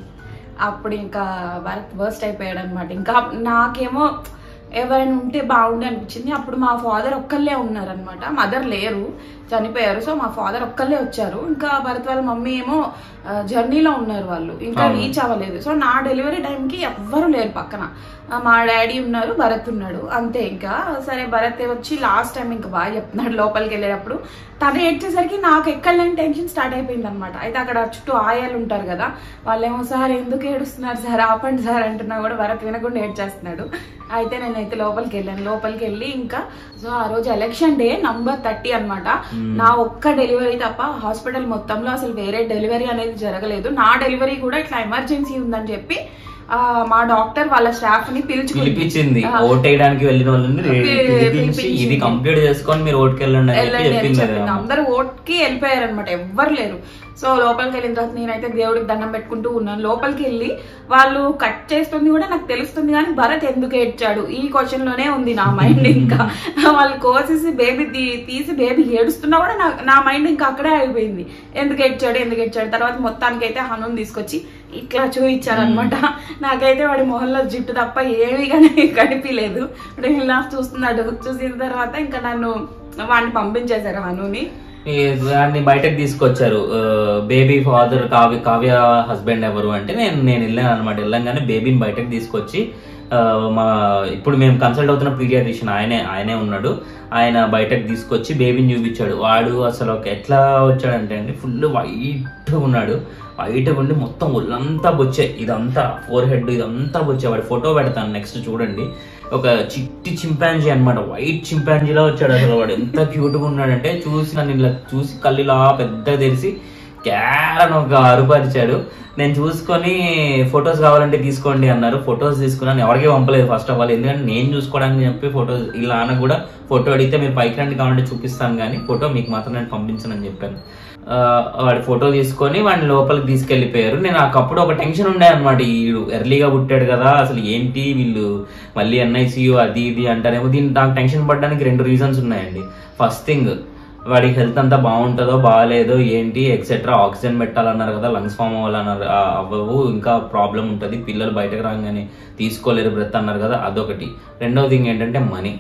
అప్పుడు ఇంకా భరత్ వర్స్ట్ అయిపోయాడు అనమాట ఇంకా నాకేమో ఎవరైనా ఉంటే బాగుండే అనిపించింది అప్పుడు మా ఫాదర్ ఒక్కళ్ళే ఉన్నారనమాట మదర్ లేరు చనిపోయారు సో మా ఫాదర్ ఒక్కళ్ళే వచ్చారు ఇంకా భరత్ వాళ్ళ మమ్మీ ఏమో జర్నీలో ఉన్నారు వాళ్ళు ఇంకా అవును. రీచ్ అవ్వలేదు సో నా డెలివరీ టైంకి ఎవ్వరు లేరు పక్కన ఆ, మా డాడీ ఉన్నారు భరత్ ఉన్నాడు అంతే ఇంకా సరే భరత్ వచ్చి లాస్ట్ టైం ఇంకా బాగా చెప్తున్నాడు లోపలికి వెళ్ళేటప్పుడు తను ఏడ్చేసరికి నాకు ఎక్కలేని టెన్షన్ స్టార్ట్ అయిపోయింది అనమాట అయితే అక్కడ చుట్టూ ఆయాలు ఉంటారు కదా వాళ్ళేమో సార్ ఎందుకు ఏడుస్తున్నారు సార్ ఆపండి సార్ అంటున్నా కూడా భరత్ వినకుండా ఏడ్చేస్తున్నాడు అయితే నేనైతే లోపలికి వెళ్ళాను లోపలికి వెళ్ళి ఇంకా సో ఆ రోజు ఎలక్షన్ డే నంబర్ థర్టీ అన్నమాట నా ఒక్క డెలివరీ తప్ప హాస్పిటల్ మొత్తంలో అసలు వేరే డెలివరీ అనేది జరగలేదు నా డెలివరీ కూడా ఇట్లా ఎమర్జెన్సీ ఉందని చెప్పి ఆ, మా డాక్టర్ వాళ్ళ స్టాఫ్ ని పిలుచుకుని పిలిపించింది ఆ. ఓటేయడానికి వెళ్ళిన వాళ్ళని పి- పిలిపించి పిలిపించింది. ఇది కంప్లీట్ చేసుకొని మీరు ఓటుకి వెళ్ళండి అని చెప్పి వెళ్ళండి అని చెప్పింది చెప్పింది కదా. అందరూ ఓట్కి వెళ్ళిపోయారు అనమాట ఎవ్వరు లేరు సో లోపలికి వెళ్ళిన తర్వాత నేనైతే దేవుడికి దండం పెట్టుకుంటూ ఉన్నాను లోపలికి వెళ్ళి వాళ్ళు కట్ చేస్తుంది కూడా నాకు తెలుస్తుంది కానీ భరత్ ఎందుకు ఏడ్చాడు ఈ క్వశ్చన్ లోనే ఉంది నా మైండ్ ఇంకా వాళ్ళు కోసేసి బేబీ తీసి బేబీ ఏడుస్తున్నా కూడా నా నా మైండ్ ఇంకా అక్కడే అయిపోయింది ఎందుకు ఏడ్చాడు ఎందుకు ఏడ్చాడు తర్వాత మొత్తానికి అయితే హనుని తీసుకొచ్చి ఇట్లా చూపించాడు అనమాట నాకైతే వాడి మొహంలో జుట్టు తప్ప ఏమీ కానీ కనిపించలేదు ఇలా చూస్తున్నాడు చూసిన తర్వాత ఇంకా నన్ను వాడిని పంపించేశారు హనుని ఈ దాన్ని బయటకు తీసుకొచ్చారు baby father Kavya Kavya husband ఎవరు అంటే నేను నేను వెళ్ళాను అనమాట వెళ్ళంగానే బేబీని బయటకు తీసుకొచ్చి ఆ, మా ఇప్పుడు మేము కన్సల్ట్ అవుతున్న పీడియాట్రిషియన్ ఆయనే ఆయనే ఉన్నాడు ఆయన బయటకు తీసుకొచ్చి బేబీని చూపించాడు వాడు అసలు ఒక ఎట్లా వచ్చాడంటే అండి ఫుల్ వైట్ ఉన్నాడు వైట్ ఉండి మొత్తం ఒళ్ళంతా బొచ్చే ఇదంతా ఫోర్ హెడ్ ఇదంతా బొచ్చే వాడి ఫోటో పెడతాను నెక్స్ట్ చూడండి ఒక చిట్టి చింపాంజీ అన్నమాట వైట్ చింపాంజీలా వచ్చాడు అసలు వాడు ఎంత క్యూట్ గా ఉన్నాడంటే చూసి నన్ను ఇలా చూసి కళ్ళు ఇలా పెద్ద తెరిచి క్యారని ఒక అరుపరిచాడు నేను చూసుకొని ఫొటోస్ కావాలంటే తీసుకోండి అన్నారు ఫొటోస్ తీసుకున్నాను ఎవరికి పంపలేదు ఫస్ట్ ఆఫ్ ఆల్ ఎందుకంటే నేను చూసుకోవడానికి చెప్పి ఫొటోస్ ఇలా అన్న కూడా ఫోటో అడిగితే మీరు పైకి రండి కావాలంటే చూపిస్తాను కానీ ఫోటో మీకు మాత్రం నేను పంపించనని చెప్పాను ఆ, వాడి ఫోటో తీసుకొని వాడిని లోపలికి తీసుకెళ్లిపోయారు నేను నాకప్పుడు ఒక టెన్షన్ ఉండే అనమాట వీడు ఎర్లీగా పుట్టాడు కదా అసలు ఏంటి వీళ్ళు మళ్ళీ ఎన్ఐసియు అది ఇది అంటారేమో దీని నాకు టెన్షన్ పడడానికి రెండు రీజన్స్ ఉన్నాయండి ఫస్ట్ థింగ్ వాడి హెల్త్ అంతా బాగుంటుందో బాగాలేదో ఏంటి ఎక్సెట్రా ఆక్సిజన్ పెట్టాలన్నారు కదా లంగ్స్ ఫామ్ అవ్వాలన్నారు ఆ, అవ్వవు ఇంకా ప్రాబ్లం ఉంటుంది పిల్లలు బయటకు రాగానే తీసుకోలేరు బ్రెత్ అన్నారు కదా అదొకటి రెండవ థింగ్ ఏంటంటే మనీ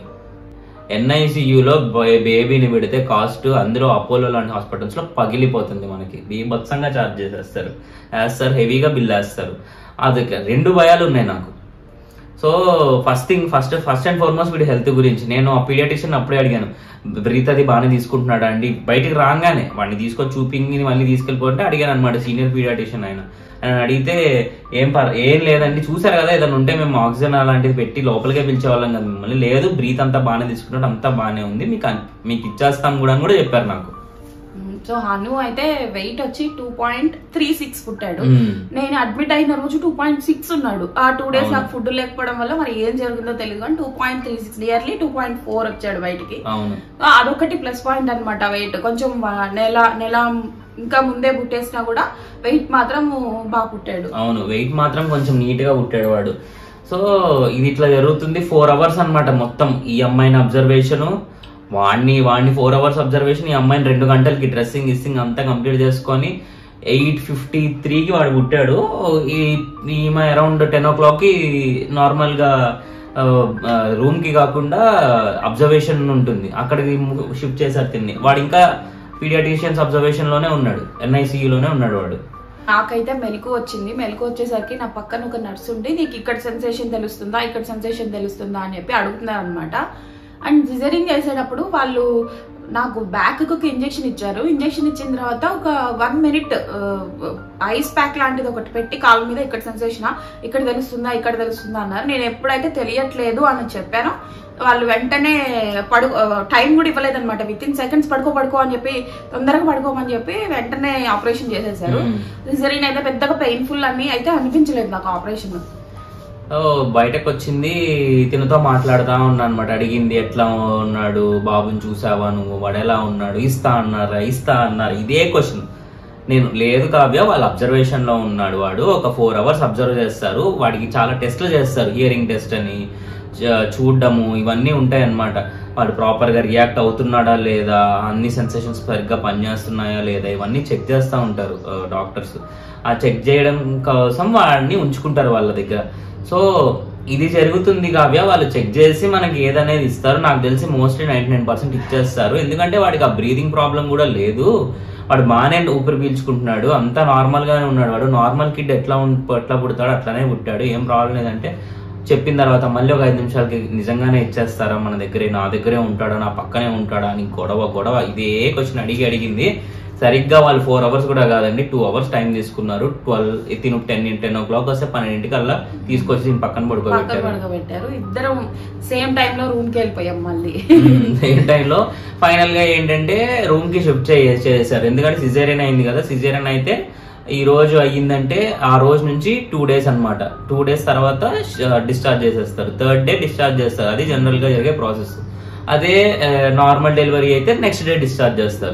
ఎన్ఐసియులో బేబీని పెడితే కాస్ట్ అందులో అపోలో లాంటి హాస్పిటల్స్ లో పగిలిపోతుంది మనకి బీభత్సంగా ఛార్జ్ చేసేస్తారు వేస్తారు హెవీగా బిల్ వేస్తారు అది రెండు భయాలు ఉన్నాయి నాకు so first thing first first and foremost వీడి హెల్త్ గురించి నేను ఆ పీడియాటిషియన్ అప్పుడే అడిగాను బ్రీత్ అది బాగానే తీసుకుంటున్నాడా అండి బయటికి రాగానే వాడిని తీసుకొని చూపింగి మళ్ళీ తీసుకెళ్ళిపోతే అడిగాను అనమాట సీనియర్ పీడియాటిషియన్ ఆయన ఆయన అడిగితే ఏం పర్ ఏం లేదండి చూసారు కదా ఏదైనా ఉంటే మేము ఆక్సిజన్ అలాంటిది పెట్టి లోపలికే పిలిచేవాళ్ళం కదా మిమ్మల్ని లేదు బ్రీత్ అంతా బాగానే తీసుకుంటాడు అంతా బాగానే ఉంది మీకు అన్- మీకు ఇచ్చేస్తాం కూడా అని కూడా చెప్పారు నాకు సో హను అయితే వెయిట్ వచ్చి టూ పాయింట్ త్రీ సిక్స్ పుట్టాడు మ్మ్. నేను అడ్మిట్ అయిన రోజు టూ పాయింట్ సిక్స్ ఉన్నాడు ఆ టూ డేస్ అవును. నాకు ఫుడ్ లేకపోవడం వల్ల మరి ఏం జరుగుతుందో తెలియదు కానీ two point three six nearly two point four వచ్చాడు బయటికి అవును సో అదొకటి ప్లస్ పాయింట్ అన్నమాట వెయిట్ కొంచెం వా- నెల నెల ఇంకా ముందే పుట్టేసినా కూడా వెయిట్ మాత్రం బాగా పుట్టాడు అవును వెయిట్ మాత్రం కొంచెం నీట్ గా పుట్టాడు వాడు సో ఇది ఇట్లా జరుగుతుంది ఫోర్ అవర్స్ అన్నమాట మొత్తం ఈ అమ్మాయిని అబ్జర్వేషన్ వాడిని వాడిని ఫోర్ అవర్స్ అబ్జర్వేషన్ ఈ అమ్మాయిని రెండు గంటలకి డ్రెస్సింగ్ గిస్సింగ్ అంతా కంప్లీట్ చేసుకొని ఎయిట్ ఫిఫ్టీ త్రీకి వాడు పుట్టాడు ఈ ఈమె అరౌండ్ టెన్ ఓ క్లాక్కి నార్మల్గా రూమ్ కి కాకుండా అబ్జర్వేషన్ ఉంటుంది అక్కడికి షిఫ్ట్ చేశారు తిన్ని వాడు ఇంకా పీడియాటిషియన్స్ అబ్జర్వేషన్ లోనే ఉన్నాడు NICU లోనే ఉన్నాడు వాడు నాకైతే మెలకు వచ్చింది మెలకు వచ్చేసరికి నా పక్కన ఒక నర్స్ ఉండి నీకు ఇక్కడ సెన్సేషన్ తెలుస్తుందా ఇక్కడ సెన్సేషన్ తెలుస్తుందా అని చెప్పి అడుగుతున్నారు అనమాట అండ్ సిజరింగ్ చేసేటప్పుడు వాళ్ళు నాకు బ్యాక్ ఒక ఇంజెక్షన్ ఇచ్చారు ఇంజెక్షన్ ఇచ్చిన తర్వాత ఒక వన్ మినిట్ ఐస్ ప్యాక్ లాంటిది ఒకటి పెట్టి కాళ్ళ మీద ఇక్కడ సెన్సేషన్ ఇక్కడ తెలుస్తుందా ఇక్కడ తెలుస్తుందా అన్నారు నేను ఎప్పుడైతే తెలియట్లేదు అని చెప్పానో వాళ్ళు వెంటనే పడు టైం కూడా ఇవ్వలేదు అనమాట విత్ ఇన్ సెకండ్స్ పడుకో పడుకో అని చెప్పి తొందరగా పడుకోమని చెప్పి వెంటనే ఆపరేషన్ చేసేసారు Hmm. సిజరీన్ అయితే పెద్దగా పెయిన్ఫుల్ అని అయితే అనిపించలేదు నాకు ఆపరేషన్ ఓ, బయటకు వచ్చింది తినతో మాట్లాడుతా ఉన్నా అనమాట అడిగింది ఎట్లా ఉన్నాడు బాబుని చూసావా నువ్వు వాడు ఎలా ఉన్నాడు ఇస్తా అన్నారా ఇస్తా అన్నారు ఇదే క్వశ్చన్ నేను లేదు కావ్య వాళ్ళ అబ్జర్వేషన్ లో ఉన్నాడు వాడు ఒక ఫోర్ అవర్స్ అబ్జర్వ్ చేస్తారు వాడికి చాలా టెస్ట్లు చేస్తారు హియరింగ్ టెస్ట్ అని చ- చూడడము ఇవన్నీ ఉంటాయి అన్నమాట వాడు ప్రాపర్ గా రియాక్ట్ అవుతున్నాడా లేదా అన్ని సెన్సేషన్స్ సరిగ్గా పనిచేస్తున్నాయా లేదా ఇవన్నీ చెక్ చేస్తూ ఉంటారు డాక్టర్స్ ఆ చెక్ చేయడం కోసం వాడిని ఉంచుకుంటారు వాళ్ళ దగ్గర సో ఇది జరుగుతుంది కావ్య వాళ్ళు చెక్ చేసి మనకి ఏదనేది ఇస్తారు నాకు తెలిసి మోస్ట్లీ నైన్టీ నైన్ పర్సెంట్ ఇచ్చేస్తారు ఎందుకంటే వాడికి ఆ బ్రీదింగ్ ప్రాబ్లం కూడా లేదు వాడు బాగానే ఊపిరి పీల్చుకుంటున్నాడు అంతా నార్మల్ గానే ఉన్నాడు వాడు నార్మల్ కిడ్ ఎట్లా ఉం- ఎట్లా పుడతాడు అట్లానే పుట్టాడు ఏం ప్రాబ్లం లేదంటే చెప్పిన తర్వాత మళ్ళీ ఒక ఐదు నిమిషాలకి నిజంగానే ఇచ్చేస్తారా మన దగ్గరే నా దగ్గరే ఉంటాడా నా పక్కనే ఉంటాడా అని గొడవ గొడవ ఇదే క్వశ్చన్ అడిగి అడిగింది సరిగ్గా వాళ్ళు ఫోర్ అవర్స్ కూడా కాదండి టూ అవర్స్ టైం తీసుకున్నారు ట్వెల్వ్ తిను టెన్ టెన్ ఓ క్లాక్ వస్తే పన్నెండింటికల్లా తీసుకొచ్చి దీని పక్కన పక్కన పడుకోబెట్టారు పడుకోబెట్టారు ఇద్దరం సేమ్ టైం లో రూమ్ కి వెళ్ళిపోయాం మళ్ళీ సేమ్ టైంలో ఫైనల్ గా ఏంటంటే రూమ్ కి షిఫ్ట్ చేసేసారు ఎందుకంటే సిజేరియన్ అయింది కదా సిజేరియన్ అయితే ఈ రోజు అయ్యిందంటే ఆ రోజు నుంచి టూ డేస్ అన్నమాట టూ డేస్ తర్వాత డిశ్చార్జ్ చేసేస్తారు థర్డ్ డే డిశ్చార్జ్ చేస్తారు అది జనరల్ గా జరిగే ప్రాసెస్ అదే నార్మల్ డెలివరీ అయితే నెక్స్ట్ డే డిశ్చార్జ్ చేస్తారు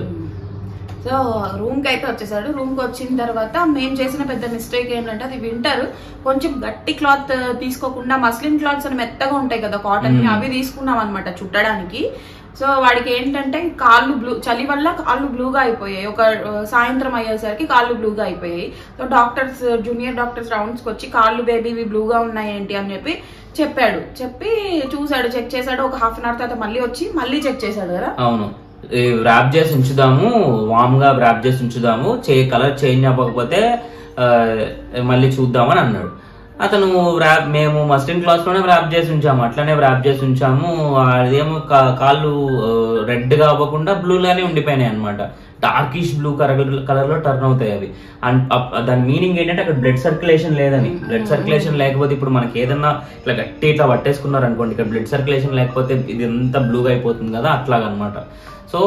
సో రూమ్ కి అయితే వచ్చేసాడు రూమ్ కి వచ్చిన తర్వాత మేము చేసిన పెద్ద మిస్టేక్ ఏంటంటే అది వింటర్ కొంచెం గట్టి క్లాత్ తీసుకోకుండా మస్లిన్ క్లాత్స్ అని మెత్తగా ఉంటాయి కదా కాటన్ Hmm. అవి తీసుకున్నాం అనమాట చుట్టడానికి సో వాడికి ఏంటంటే కాళ్ళు బ్లూ చలి వల్ల కాళ్ళు బ్లూగా అయిపోయాయి ఒక ఆ, సాయంత్రం అయ్యేసరికి కాళ్ళు బ్లూగా అయిపోయాయి so doctors junior doctors rounds కి వచ్చి కాళ్ళు బేబీ ఇవి బ్లూగా ఉన్నాయి ఏంటి అని చెప్పి చెప్పాడు చెప్పి చూసాడు చెక్ చేశాడు ఒక హాఫ్ అన్ అవర్ తర్వాత మళ్ళీ వచ్చి మళ్ళీ చెక్ చేశాడు కదా అవును ర్యాప్ చేసి ఉంచుదాము వామ్ గా ర్యాప్ చేసి ఉంచుదాము చే కలర్ చేంజ్ అవ్వకపోతే ఆ, మళ్ళీ చూద్దామని అన్నాడు అతను ర్యాప్ మేము మస్లిన్ క్లాత్ లోనే ర్యాప్ చేసి ఉంచాము అట్లనే ర్యాప్ చేసి ఉంచాము అదేమో కా- కాళ్ళు రెడ్ గా అవ్వకుండా బ్లూ లానే ఉండిపోయినాయి అనమాట డార్కిష్ బ్లూ కలర్ కలర్ లో టర్న్ అవుతాయి అవి అండ్ అప్- దాని మీనింగ్ ఏంటంటే అక్కడ బ్లడ్ సర్క్యులేషన్ లేదని బ్లడ్ సర్క్యులేషన్ లేకపోతే ఇప్పుడు మనకి ఏదన్నా ఇట్లా గట్టి ఇట్లా పట్టేసుకున్నారు అనుకోండి ఇక్కడ బ్లడ్ సర్క్యులేషన్ లేకపోతే ఇది అంతా బ్లూగా అయిపోతుంది కదా అట్లాగనమాట సో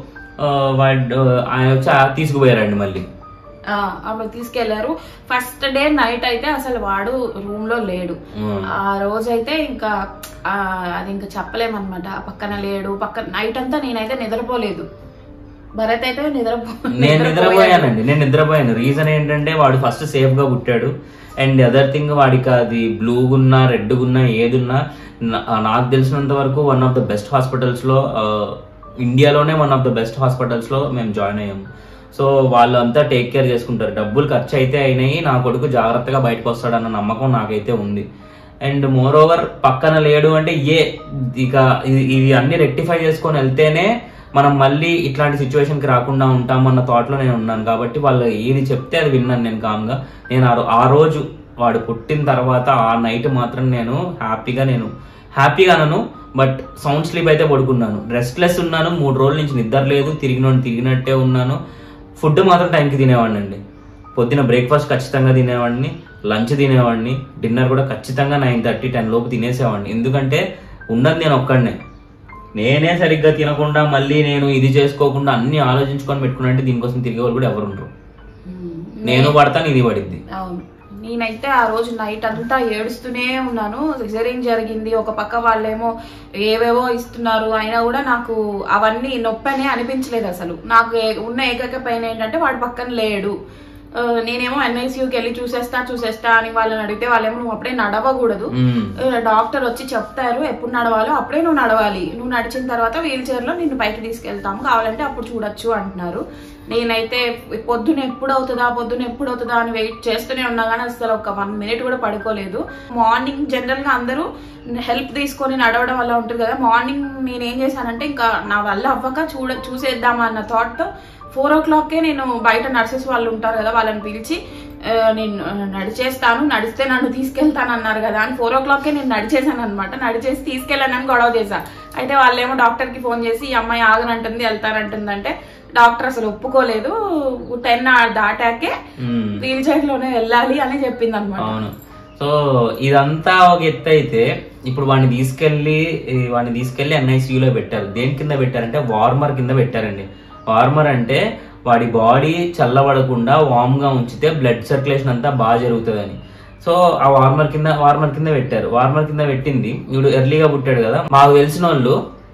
ఆ, వాడు ఆయన వచ్చి ఆ తీసుకుపోయారండి మళ్ళీ ఆ, ఆమె తీసుకెళ్లారు ఫస్ట్ డే నైట్ అయితే అసలు వాడు రూమ్ లో లేడు ఉమ్. ఆ రోజైతే ఇంకా ఆ, అది ఇంకా చెప్పలేమన్నమాట పక్కన లేడు పక్కన నైట్ అంతా నేనైతే నిద్రపోలేదు భరత్ అయితే నిద్రపో నేను నిద్రపోయానండి నేను నిద్రపోయాను రీజన్ ఏంటంటే వాడు ఫస్ట్ సేఫ్ గా పుట్టాడు అండ్ అదర్ థింగ్ వాడికి అది బ్లూ ఉన్నా రెడ్ ఉన్నా ఏదున్నా నా- నాకు తెలిసినంత వరకు one of the best hospitals లో ఆ, ఇండియాలోనే one of the best hospitals లో మేము జాయిన్ అయ్యాము సో వాళ్ళు అంతా టేక్ కేర్ చేసుకుంటారు డబ్బులు ఖర్చు అయితే అయినాయి నా కొడుకు జాగ్రత్తగా బయటకు వస్తాడన్న నమ్మకం నాకైతే ఉంది అండ్ మోర్ ఓవర్ పక్కన లేడు అంటే ఏ ఇక ఇది ఇది అన్ని రెక్టిఫై చేసుకొని వెళ్తేనే మనం మళ్ళీ ఇట్లాంటి సిచ్యువేషన్ కి రాకుండా ఉంటామన్న థాట్ లో నేను ఉన్నాను కాబట్టి వాళ్ళు ఏది చెప్తే అది విన్నాను నేను కామ్గా నేను ఆ రో- ఆ రోజు వాడు పుట్టిన తర్వాత ఆ నైట్ మాత్రం నేను హ్యాపీగా నేను హ్యాపీగా అనను బట్ సౌండ్ స్లీప్ అయితే పడుకున్నాను రెస్ట్లెస్ ఉన్నాను మూడు రోజుల నుంచి నిద్ర లేదు తిరిగిన తిరిగినట్టే ఉన్నాను ఫుడ్ మాత్రం టైంకి తినేవాడిని అండి పొద్దున బ్రేక్ఫాస్ట్ ఖచ్చితంగా తినేవాడిని లంచ్ తినేవాడిని డిన్నర్ కూడా ఖచ్చితంగా నైన్ థర్టీ టెన్ లోపు తినేసేవాడిని ఎందుకంటే ఉన్నది నేను ఒక్కడనే నేనే సరిగ్గా తినకుండా మళ్ళీ నేను ఇది చేసుకోకుండా అన్ని ఆలోచించుకొని పెట్టుకున్నట్టు దీనికోసం తిరిగే వాళ్ళు కూడా ఎవరు ఉండరు నేను పడతాను ఇది పడిద్ది అవును నేనైతే ఆ రోజు నైట్ అంతా ఏడుస్తూనే ఉన్నాను సిజరింగ్ జరిగింది ఒక పక్క వాళ్ళేమో ఏవేవో ఇస్తున్నారు అయినా కూడా నాకు అవన్నీ నొప్పి అనే అనిపించలేదు అసలు నాకు ఏ- ఉన్న ఏకైక పైన ఏంటంటే వాడు పక్కన లేడు ఆ, నేనేమో ఎన్ఐసియూకి వెళ్ళి చూసేస్తా చూసేస్తా అని వాళ్ళని అడిగితే వాళ్ళేమో నువ్వు అప్పుడే నడవకూడదు మ్మ్. ఆ, డాక్టర్ వచ్చి చెప్తారు ఎప్పుడు నడవాలో అప్పుడే నువ్వు నడవాలి నువ్వు నడిచిన తర్వాత వీల్ చైర్ లో నిన్ను బయట తీసుకెళ్తాము కావాలంటే అప్పుడు చూడొచ్చు అంటున్నారు నేనైతే పొద్దున ఎప్పుడు అవుతుందా పొద్దున ఎప్పుడు అవుతుందా అని వెయిట్ చేస్తూనే ఉన్నా కానీ అసలు ఒక వన్ మినిట్ కూడా పడుకోలేదు మార్నింగ్ జనరల్ గా అందరూ హెల్ప్ తీసుకొని నడవడం వల్ల ఉంటుంది కదా మార్నింగ్ నేను ఏం చేశానంటే ఇంకా నా వల్ల అవ్వక చూడ చూసేద్దామా అన్న థాట్ తో ఫోర్ ఓ క్లాక్కే నేను బయట నర్సెస్ వాళ్ళు ఉంటారు కదా వాళ్ళని పిలిచి ఆ, నేను ఆ, నడిచేస్తాను నడిస్తే నన్ను తీసుకెళ్తాను అన్నారు కదా అని ఫోర్ ఓ క్లాక్కే నేను నడిచేసాను అనమాట నడిచేసి తీసుకెళ్ళానని గొడవ చేశా అయితే వాళ్ళేమో డాక్టర్ కి ఫోన్ చేసి ఈ అమ్మాయి ఆగనంటుంది వెళ్తానంటుంది అంటే డాక్టర్ అసలు ఒప్పుకోలేదు టెన్ దాటాకే మ్మ్. వీల్ చైర్ లోనే వెళ్ళాలి అని చెప్పింది అనమాట అవును సో ఇదంతా ఒక ఎత్తు అయితే ఇప్పుడు వాడిని తీసుకెళ్లి ఈ వాడిని తీసుకెళ్లి NICU లో పెట్టారు దేని కింద పెట్టారంటే వార్మర్ కింద పెట్టారండి వార్మర్ అంటే వాడి బాడీ చల్లబడకుండా వామ్ గా ఉంచితే బ్లడ్ సర్క్యులేషన్ అంతా బాగా జరుగుతుందని సో ఆ వార్మర్ కింద వార్మర్ కింద పెట్టారు వార్మర్ కింద పెట్టింది ఇప్పుడు ఎర్లీగా పుట్టాడు కదా మాకు తెలిసిన వాళ్ళు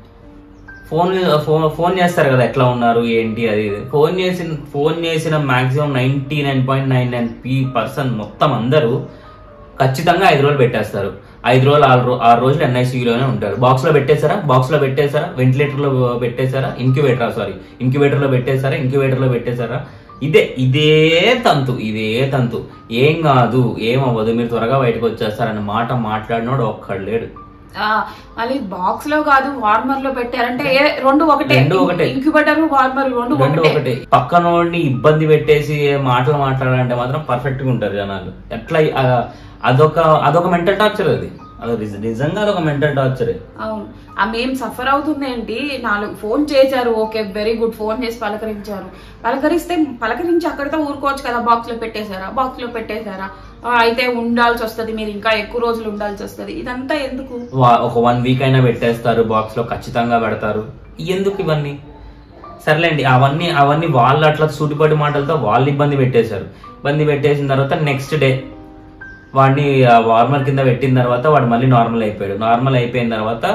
ఫోన్ ఫోన్ ఫోన్ చేస్తారు కదా ఎట్లా ఉన్నారు ఏంటి అది ఇది. ఫోన్ చేసిన ఫోన్ చేసిన maximum ninety nine point nine nine పీ పర్సెంట్ మొత్తం అందరూ ఖచ్చితంగా ఐదు రోజులు పెట్టేస్తారు ఐదు రోజులు ఆరు రో- ఆరు రోజులు ఎన్ఐసీయూలోనే ఉంటారు బాక్స్ లో పెట్టేశారా బాక్స్ లో పెట్టేశారా వెంటిలేటర్ లో పెట్టేశారా ఇంక్యుబేటర్ సారీ ఇంక్యుబేటర్ లో పెట్టేశారా ఇంక్యుబేటర్ లో పెట్టేశారా ఇదే ఇదే తంతు ఇదే తంతు ఏం కాదు ఏం అవ్వదు మీరు త్వరగా బయటకు వచ్చేస్తారన్న మాట మాట్లాడినోడు ఒక్కడు లేడు ఆ, మళ్ళీ బాక్స్ లో కాదు వార్మర్ లో పెట్టారంటే ఏ రెండు ఒకటే రెండు ఒకటే. ఇంక్యుబేటర్ వార్మర్ రెండు రెండు ఒకటే ఒకటి పక్కనోడిని ఇబ్బంది పెట్టేసి మాటలు మాట్లాడాలంటే మాత్రం పర్ఫెక్ట్ గా ఉంటారు జనాలు ఎట్లా ఆ, అదొక అదొక మెంటల్ టార్చర్ అది అది నిజ- నిజంగా అదొక మెంటల్ టార్చర్ అవును ఆ మేం సఫర్ అవుతుంది ఏంటి నాలుగు ఫోన్ చేశారు ఓకే వెరీ గుడ్ ఫోన్ చేసి పలకరించారు పలకరిస్తే పలకరించి అక్కడితో ఊరుకోవచ్చు కదా బాక్స్ లో పెట్టేశారా బాక్స్ లో పెట్టేశారా ఆ, అయితే ఉండాల్సి వస్తది మీరు ఇంకా ఎక్కువ రోజులు ఉండాల్సి వస్తది ఇదంతా ఎందుకు ఒక వన్ వీక్ అయినా పెట్టేస్తారు బాక్స్ లో ఖచ్చితంగా పెడతారు ఎందుకు ఇవన్నీ సర్లేండి అవన్నీ అవన్నీ వాళ్ళు అట్లా సూటిపడి మాటలతో వాళ్ళు ఇబ్బంది పెట్టేశారు ఇబ్బంది పెట్టేసిన తర్వాత నెక్స్ట్ డే వాడిని వార్మర్ కింద పెట్టిన తర్వాత వాడు మళ్ళీ నార్మల్ అయిపోయాడు నార్మల్ అయిపోయిన తర్వాత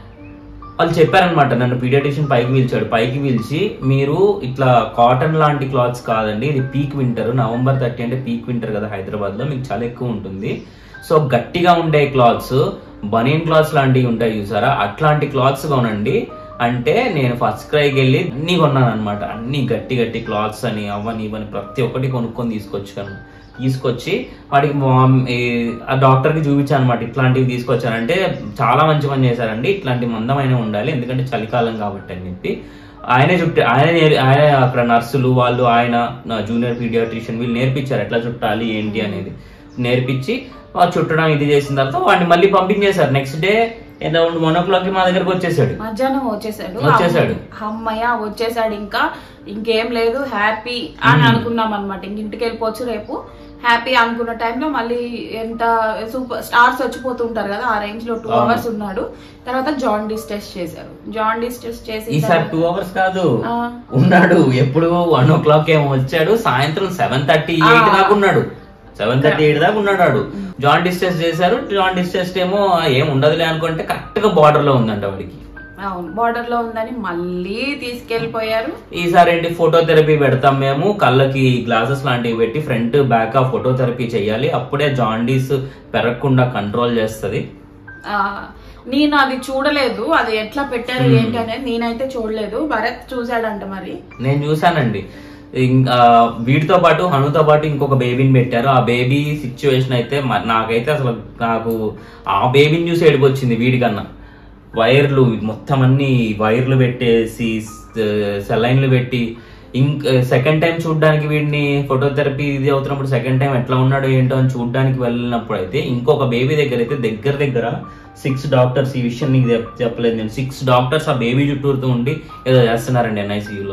వాళ్ళు చెప్పారనమాట నన్ను పీడియాటిషియన్ పైకి పిలిచాడు పైకి పిలిచి మీరు ఇట్లా కాటన్ లాంటి క్లాత్స్ కాదండి ఇది పీక్ వింటర్ నవంబర్ థర్టీ అంటే పీక్ వింటర్ కదా హైదరాబాద్ లో మీకు చాలా ఎక్కువ ఉంటుంది సో గట్టిగా ఉండే క్లాత్స్ బనియన్ క్లాత్స్ లాంటివి ఉంటాయి చూసారా అట్లాంటి క్లాత్స్ కొనండి అంటే నేను ఫస్ట్ క్రైకి వెళ్ళి అన్ని కొన్నాను అనమాట అన్ని గట్టి గట్టి క్లాత్స్ అని అవని ఇవని ప్రతి ఒక్కటి కొనుక్కొని తీసుకొచ్చాను తీసుకొచ్చి వాడికి మా- ఈ ఆ డాక్టర్ కి చూపించాను అనమాట ఇట్లాంటివి తీసుకొచ్చానంటే చాలా మంచి పని చేశారండి ఇట్లాంటి మందమైన ఉండాలి ఎందుకంటే చలికాలం కాబట్టి అని చెప్పి ఆయనే చుట్టి ఆయన నేర్- ఆయన అక్కడ నర్సులు వాళ్ళు ఆయన జూనియర్ పీడియాట్రిషియన్ వీళ్ళు నేర్పించారు ఎట్లా చుట్టాలి ఏంటి అనేది నేర్పించి ఆ చుట్టడం ఇది చేసిన తర్వాత వాడిని మళ్ళీ పంపించేశారు next day around one o'clock మా దగ్గరకు వచ్చేసాడు మధ్యాహ్నం వచ్చేసాడు వచ్చేసాడు. అమ్మయ్య వచ్చేసాడు ఇంకా ఇంకేం లేదు హ్యాపీ అని అనుకున్నాం అనమాట ఇంక ఇంటికి వెళ్ళిపోవచ్చు రేపు హ్యాపీ అనుకున్న టైంలో మళ్ళీ ఎంత సూపర్ స్టార్స్ వచ్చిపోతుంటారు కదా ఆ రేంజ్ లో టూ అవును. అవర్స్ ఉన్నాడు తర్వాత జాండీస్ టెస్ట్ చేశారు జాండీస్ టెస్ట్ చేసి ఈసారి టూ అవర్స్ కాదు ఆ. ఉన్నాడు ఎప్పుడు వన్ ఓ క్లాక్ ఏమో వచ్చాడు సాయంత్రం సెవెన్ థర్టీ ఎయిట్ ఆ. దాకా ఉన్నాడు సెవెన్ థర్టీ ఎయిట్ దాకా ఉన్నాడు వాడు జాన్ టెస్ట్ చేశారు జాన్ టెస్ట్ ఏమో ఏం ఉండదులే అనుకుంటే కరెక్ట్ గా బార్డర్ లో ఉందంట వాడికి అవును బార్డర్ లో ఉందని మళ్ళీ తీసుకెళ్లిపోయారు ఈసారి ఏంటి ఫోటోథెరపీ పెడతాం మేము కళ్ళకి గ్లాసెస్ లాంటివి పెట్టి ఫ్రంట్ బ్యాక్ ఆ ఫోటోథెరపీ చేయాలి అప్పుడే జాండీస్ పెరగకుండా కంట్రోల్ చేస్తది ఆ, నేను అది చూడలేదు అది ఎట్లా పెట్టారు ఏంటి అనేది నేనైతే చూడలేదు భరత్ చూసాడంట మరి నేను చూసానండి ఇంకా వీటితో పాటు హనుతో పాటు ఇంకొక బేబీని పెట్టారు ఆ బేబీ సిచ్యువేషన్ అయితే మ- నాకైతే అసలు నాకు ఆ బేబీని చూసి ఏడుపొచ్చింది వీడికన్నా వైర్లు మొత్తం అన్ని వైర్లు పెట్టేసి సెలైన్లు పెట్టి ఇంక సెకండ్ టైం చూడడానికి వీడిని ఫోటోథెరపీ ఇది అవుతున్నప్పుడు సెకండ్ టైం ఎట్లా ఉన్నాడు ఏంటో అని చూడడానికి వెళ్ళినప్పుడు అయితే ఇంకొక బేబీ దగ్గర అయితే దగ్గర దగ్గర సిక్స్ డాక్టర్స్ ఈ విషయం నీకు చెప్- చెప్పలేదు నేను సిక్స్ డాక్టర్స్ ఆ బేబీ చుట్టూరుతూ ఉండి ఏదో చేస్తున్నారండి ఎన్ఐసీయూలో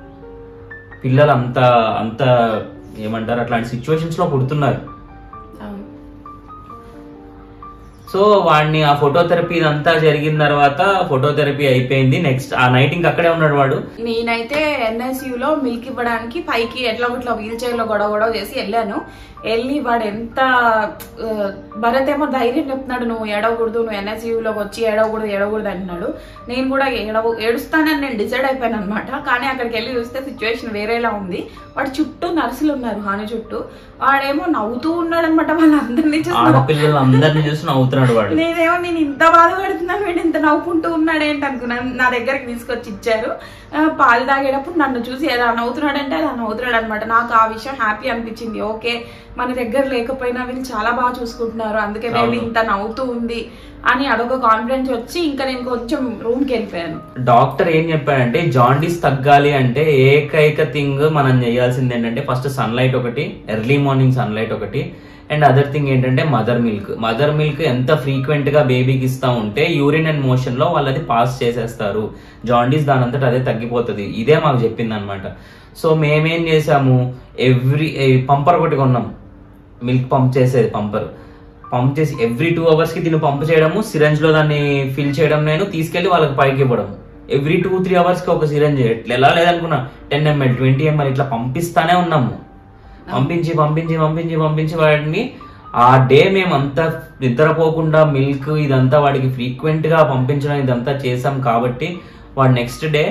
పిల్లలు అంత అంత ఏమంటారు అట్లాంటి సిచ్యువేషన్స్ లో పుడుతున్నారు అవును. సో సో వాడిని ఆ ఫోటోథెరపీ ఇదంతా జరిగిన తర్వాత ఫోటోథెరపీ అయిపోయింది నెక్స్ట్ ఆ నైట్ ఇంకా అక్కడే ఉన్నాడు వాడు నేనైతే ఎన్ఎస్యు లో మిల్క్ ఇవ్వడానికి పైకి ఎట్లా ఇట్లా వీల్ చైర్ లో గొడవ గొడవ చేసి వెళ్ళాను వెళ్ళి వాడు ఎంత ఆ, భరత్ ఏమో ధైర్యం చెప్తున్నాడు నువ్వు ఏడవకూడదు నువ్వు NSU లోకి వచ్చి ఏడవకూడదు ఏడవకూడదు అంటున్నాడు నేను కూడా ఏడవ ఏడుస్తానని నేను డిసైడ్ అయిపోయాను అనమాట కానీ అక్కడికి వెళ్ళి చూస్తే సిచ్యువేషన్ వేరేలా ఉంది వాడు చుట్టూ నర్సులు ఉన్నారు హాని చుట్టూ వాడేమో నవ్వుతూ ఉన్నాడు అనమాట వాళ్ళందరినీ చూసి నవ్వు- ఆడపిల్లలు అందరిని చూసి నవ్వుతున్నాడు వాడు నేనేమో నేను ఇంత బాధపడుతున్నాను వీడు ఇంత నవ్వుకుంటూ ఉన్నాడేంటి అనుకున్నాను నా దగ్గరికి తీసుకొచ్చి ఇచ్చారు ఆ, పాలు తాగేటప్పుడు నన్ను చూసి ఎలా నవ్వుతున్నాడంటే అలా నవ్వుతున్నాడు అనమాట నాకు ఆ విషయం హ్యాపీ అనిపించింది ఓకే మన దగ్గర లేకపోయినా వీళ్ళు చాలా బాగా చూసుకుంటున్నారు అందుకే బేబీ ఇంత నవ్వుతూ ఉంది అని అదొక కాన్ఫిడెన్స్ వచ్చి ఇంకా నేను కొంచెం రూమ్కి వెళ్ళిపోయాను డాక్టర్ ఏం చెప్పాడంటే జాండీస్ తగ్గాలి అంటే ఏకైక థింగ్ మనం చేయాల్సింది ఏంటంటే ఫస్ట్ సన్లైట్ ఒకటి ఎర్లీ మార్నింగ్ సన్లైట్ ఒకటి అండ్ అదర్ థింగ్ ఏంటంటే మదర్ మిల్క్ మదర్ మిల్క్ ఎంత ఫ్రీక్వెంట్ గా బేబీకి ఇస్తా ఉంటే యూరిన్ అండ్ మోషన్ లో వాళ్ళది పాస్ చేసేస్తారు జాండీస్ దానంతట అదే తగ్గిపోతుంది ఇదే మాకు చెప్పింది అనమాట సో మేమేం చేసాము ఎవ్రీ పంపర్ ఒకటి కొన్నాం మిల్క్ పంప్ చేసేది పంపర్ పంప్ చేసి ఎవ్రీ టూ అవర్స్ కి దీన్ని పంప్ చేయడము సిరంజ్ లో దాన్ని ఫిల్ చేయడం నేను తీసుకెళ్లి వాళ్ళకి పైకి ఇవ్వడం ఎవ్రీ టూ త్రీ అవర్స్ కి ఒక సిరంజ్ ఎట్లా ఎలా లేదనుకున్నా టెన్ ఎంఎల్ ట్వంటీ ఎంఎల్ ఇట్లా పంపిస్తానే ఉన్నాము పంపించి పంపించి పంపించి పంపించి వాడిని ఆ డే మేము అంతా నిద్రపోకుండా మిల్క్ ఇదంతా వాడికి ఫ్రీక్వెంట్ గా పంపించడం ఇదంతా చేసాం కాబట్టి వాడు నెక్స్ట్ డే